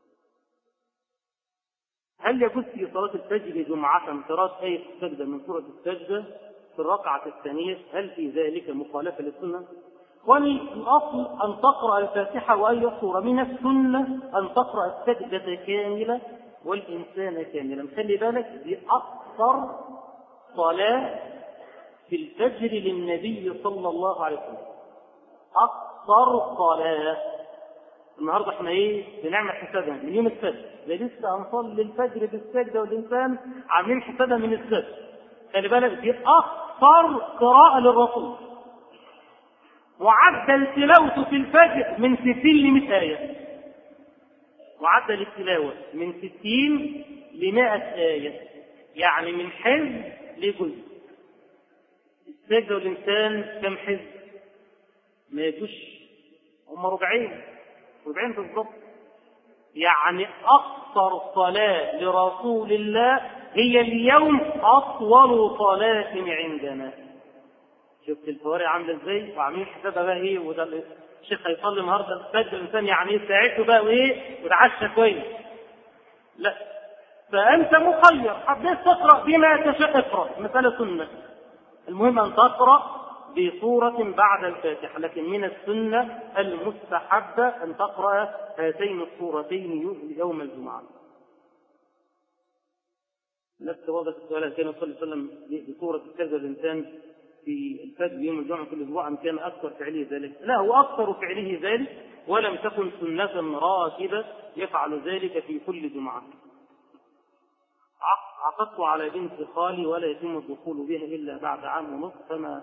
هل يجوز في صلاة الفجر جمعة قراءة آية السجدة من سورة السجدة في الركعة الثانية هل في ذلك مخالفة للسنة؟ والأصل أن تقرأ الفاتحة وأي سورة من السنة أن تقرأ السجدة كاملة والإنسان كاملا خلي بالك دي أكثر صلاة في الفجر للنبي صلى الله عليه وسلم أكثر صلاة النهارده احنا ايه بنعمل حسابها من يوم السبت ده لسه هنصلي الفجر بالسجده والانسان عاملين حسابها من السبت خلي بالك دي اكثر قراءه للرسول معدل تلاوته في الفجر من 60 ل 100 آية. معدل التلاوة من 60 ل 100 آية. يعني من حزب لجزء. السجدة والإنسان كم حزب ما يجوش هم ربعين ربعين بالضبط يعني أقصر صلاة لرسول الله هي اليوم أطول صلاة عندنا شفت الفوارق عاملة ازاي وعاملين حسابها بقى ايه وده الشيخ هيصلي النهارده الفجر الانسان يعني ايه ساعته بقى وايه وتعشى كويس لا فأنت مخير حبيت تقرأ بما تشاء اقرأ مسألة سنة المهم أن تقرأ بصورة بعد الفاتحة لكن من السنة المستحبة أن تقرأ هاتين الصورتين يوم الجمعة نفس وضع السؤال كان صلى الله عليه وسلم بصورة كذا الإنسان في الفجر يوم الجمعة كل أسبوع أم كان أكثر فعله ذلك؟ لا هو أكثر فعله ذلك ولم تكن سنة راتبة يفعل ذلك في كل جمعة. عقدت على بنت خالي ولا يتم الدخول بها إلا بعد عام ونصف فما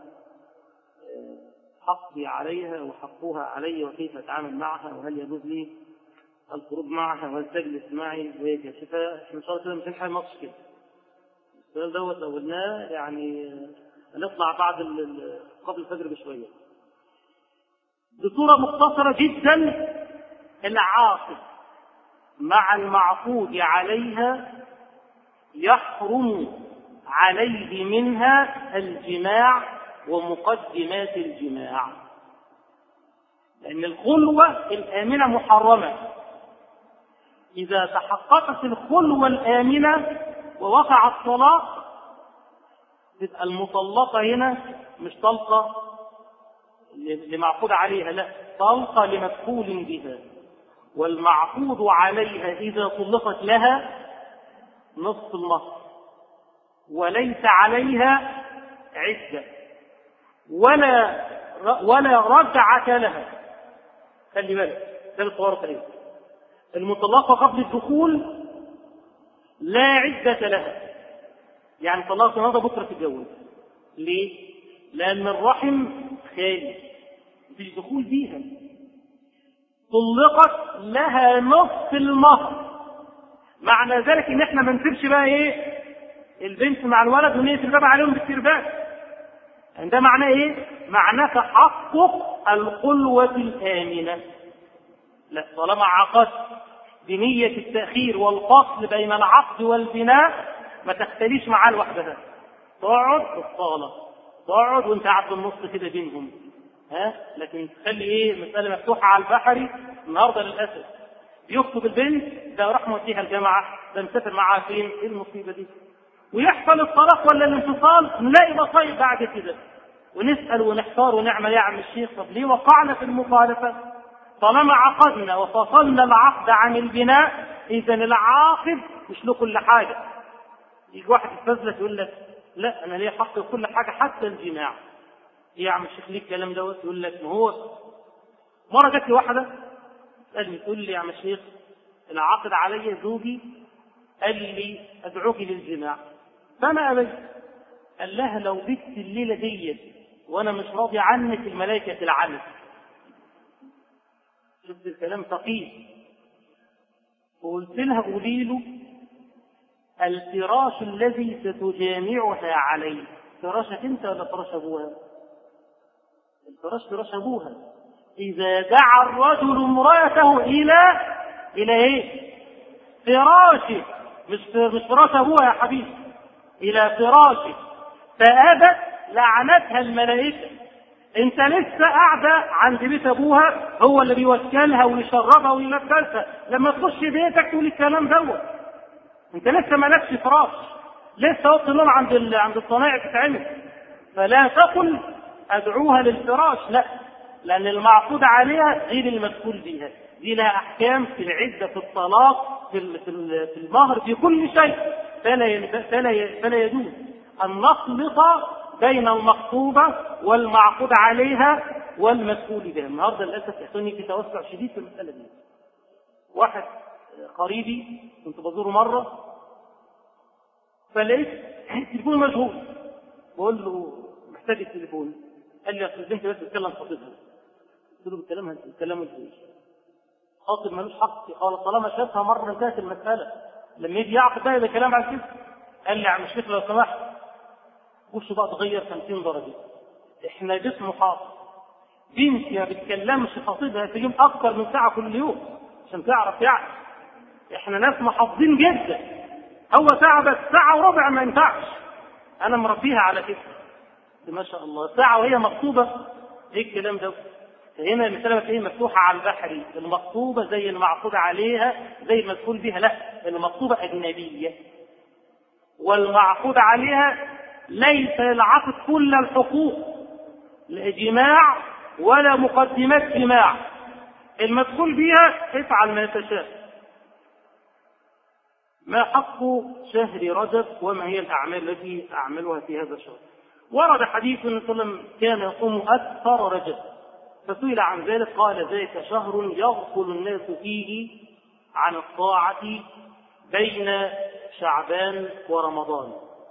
حقي عليها وحقها علي وكيف أتعامل معها وهل يجوز لي الخروج معها وهل تجلس معي وهي كاشفة احنا إن شاء الله كده مش هنحل ماتش كده. السؤال دوت لو قلناه يعني نطلع بعد قبل الفجر بشوية بصورة مختصرة جدا العاقل مع المعقود عليها يحرم عليه منها الجماع ومقدمات الجماع لأن الخلوة الآمنة محرمة إذا تحققت الخلوة الآمنة ووقع الطلاق تبقى المطلقة هنا مش طلقة لمعقود عليها لا طلقة لمدخول بها والمعقود عليها إذا طلقت لها نصف المهر وليس عليها عدة ولا ولا رجعة لها خلي بالك ده الصور ايه المطلقة قبل الدخول لا عدة لها يعني طلقت النهارده بكره تتجوز ليه؟ لأن الرحم خالي مفيش دخول بيها طلقت لها نصف المهر معنى ذلك ان احنا ما نسيبش بقى ايه البنت مع الولد ونقفل الباب عليهم بالتربات يعني ده معناه ايه معناه تحقق الخلوة الآمنة لا طالما عقدت بنية التأخير والفصل بين العقد والبناء ما تختليش معاه لوحدها تقعد في الصالة تقعد وانت قاعد في النص كده بينهم ها لكن تخلي ايه المسألة مفتوحة على البحري النهارده للأسف يخطب البنت ده راح موديها الجامعة ده مسافر معاها فين؟ ايه المصيبة دي؟ ويحصل الطلاق ولا الانفصال نلاقي مصايب بعد كده ونسأل ونحتار ونعمل يا عم الشيخ طب ليه وقعنا في المخالفة؟ طالما عقدنا وفصلنا العقد عن البناء إذا العاقد مش له كل حاجة يجي واحد يتفزلك يقول لك لا أنا ليه حق في كل حاجة حتى الجماع إيه يا عم الشيخ ليه الكلام دوت يقول لك ما هو مرة جت لي واحدة تسألني تقول لي يا عم الشيخ العقد علي زوجي قال لي أدعوك للجماع فأنا أبيت قال لها لو بت الليلة ديت وأنا مش راضي عنك الملائكة تلعنك شفت الكلام ثقيل وقلت لها قولي له الفراش الذي ستجامعها عليه فراشك انت ولا فراش ابوها الفراش فراش ابوها اذا دعا الرجل امراته الى الى ايه فراشه مش مش فراش ابوها يا حبيبي الى فراشه فابت لعنتها الملائكه انت لسه قاعده عند بيت ابوها هو اللي بيوكلها ويشربها ويلبسها لما تخش بيتك تقول الكلام دوت انت لسه مالكش فراش لسه اوضه النوم عند ال... عند الصنايع بتتعمل فلا تقل ادعوها للفراش لا لان المعقود عليها غير المدخول بها دي لها احكام في العده في الطلاق في ال... في, ال... في المهر في كل شيء فلا ي... فلا ي... فلا يجوز ان نخلط بين المخطوبه والمعقود عليها والمسؤول بها النهارده للاسف يحصلني في توسع شديد في المساله دي واحد قريبي كنت بزوره مرة فلقيت التليفون مشغول بقول له محتاج التليفون قال لي اصل البنت بس بتكلم خطيبها قلت له بتكلمها بتكلموا ازاي؟ خاطب ملوش حق قال طالما شافها مرة انتهت المسألة لما يجي يعقد بقى يبقى كلام عن كده قال لي يا عم الشيخ لو سمحت وشه بقى اتغير 50 درجة احنا جسم حاضر بنتي ما بتكلمش خطيبها في اليوم اكتر من ساعه كل يوم عشان تعرف يعني احنا ناس محافظين جدا هو ساعه بس ساعه وربع ما ينفعش انا مربيها على كده ما شاء الله ساعه وهي مخطوبه ايه الكلام ده هنا المسألة ايه مفتوحة على البحر المخطوبة زي المعقود عليها زي المدخول بها لا المخطوبة أجنبية والمعقود عليها ليس العقد كل الحقوق لا جماع ولا مقدمات جماع المدخول بها افعل ما تشاء ما حق شهر رجب وما هي الأعمال التي أعملها في هذا الشهر ورد حديث صلى الله عليه وسلم كان يصوم أكثر رجب فسئل عن ذلك قال ذلك شهر يغفل الناس فيه عن الطاعة بين شعبان ورمضان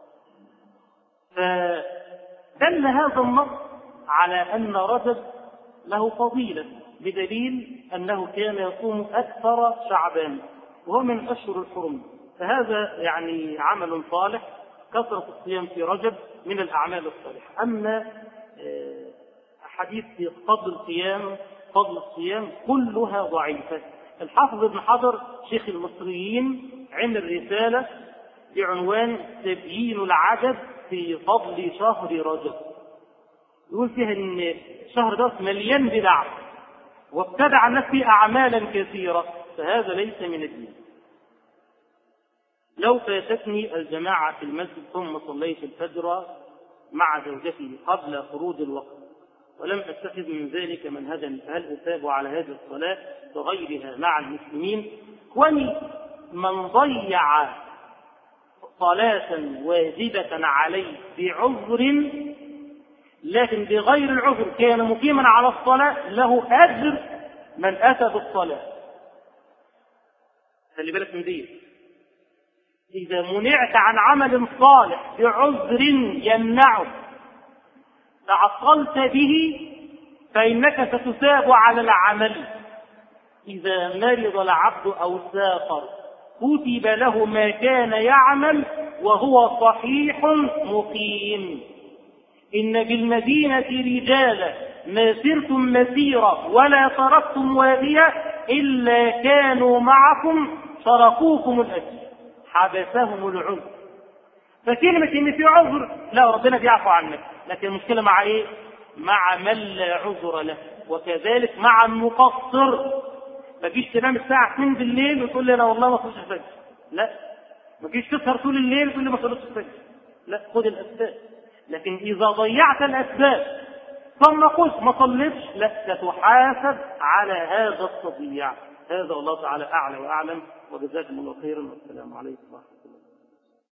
فدل هذا النص على أن رجب له فضيلة بدليل أنه كان يصوم أكثر شعبان وهو من أشهر الحرم فهذا يعني عمل صالح كثرة الصيام في رجب من الأعمال الصالحة أما أحاديث في فضل الصيام فضل الصيام كلها ضعيفة الحافظ ابن حجر شيخ المصريين عمل رسالة بعنوان تبيين العجب في فضل شهر رجب يقول فيها ان الشهر ده مليان بدع وابتدع الناس فيه اعمالا كثيره فهذا ليس من الدين لو فاتتني الجماعه في المسجد ثم صليت الفجر مع زوجتي قبل خروج الوقت ولم اتخذ من ذلك منهجا فهل اثاب على هذه الصلاه وغيرها مع المسلمين وني من ضيع صلاة واجبة عليه بعذر لكن بغير العذر كان مقيما على الصلاة له أجر من أتى بالصلاة خلي بالك من دي إذا منعت عن عمل صالح بعذر يمنعك تعطلت به فإنك ستثاب على العمل إذا مرض العبد أو سافر كتب له ما كان يعمل وهو صحيح مقيم إن بالمدينة رجالا ما سرتم مسيرة ولا تركتم واديا إلا كانوا معكم شركوكم الأجر حبسهم العذر فكلمة إن في عذر لا ربنا بيعفو عنك لكن المشكلة مع إيه؟ مع من لا عذر له وكذلك مع المقصر ما تجيش تنام الساعة 2 بالليل وتقول لي أنا والله ما صليتش الفجر لا ما تجيش تسهر طول الليل وتقول لي ما صليتش الفجر لا خد الأسباب لكن إذا ضيعت الأسباب ثم قلت ما صليتش لا ستحاسب على هذا التضييع هذا الله تعالى أعلى وأعلم وجزاكم الله خيرا والسلام عليكم ورحمة الله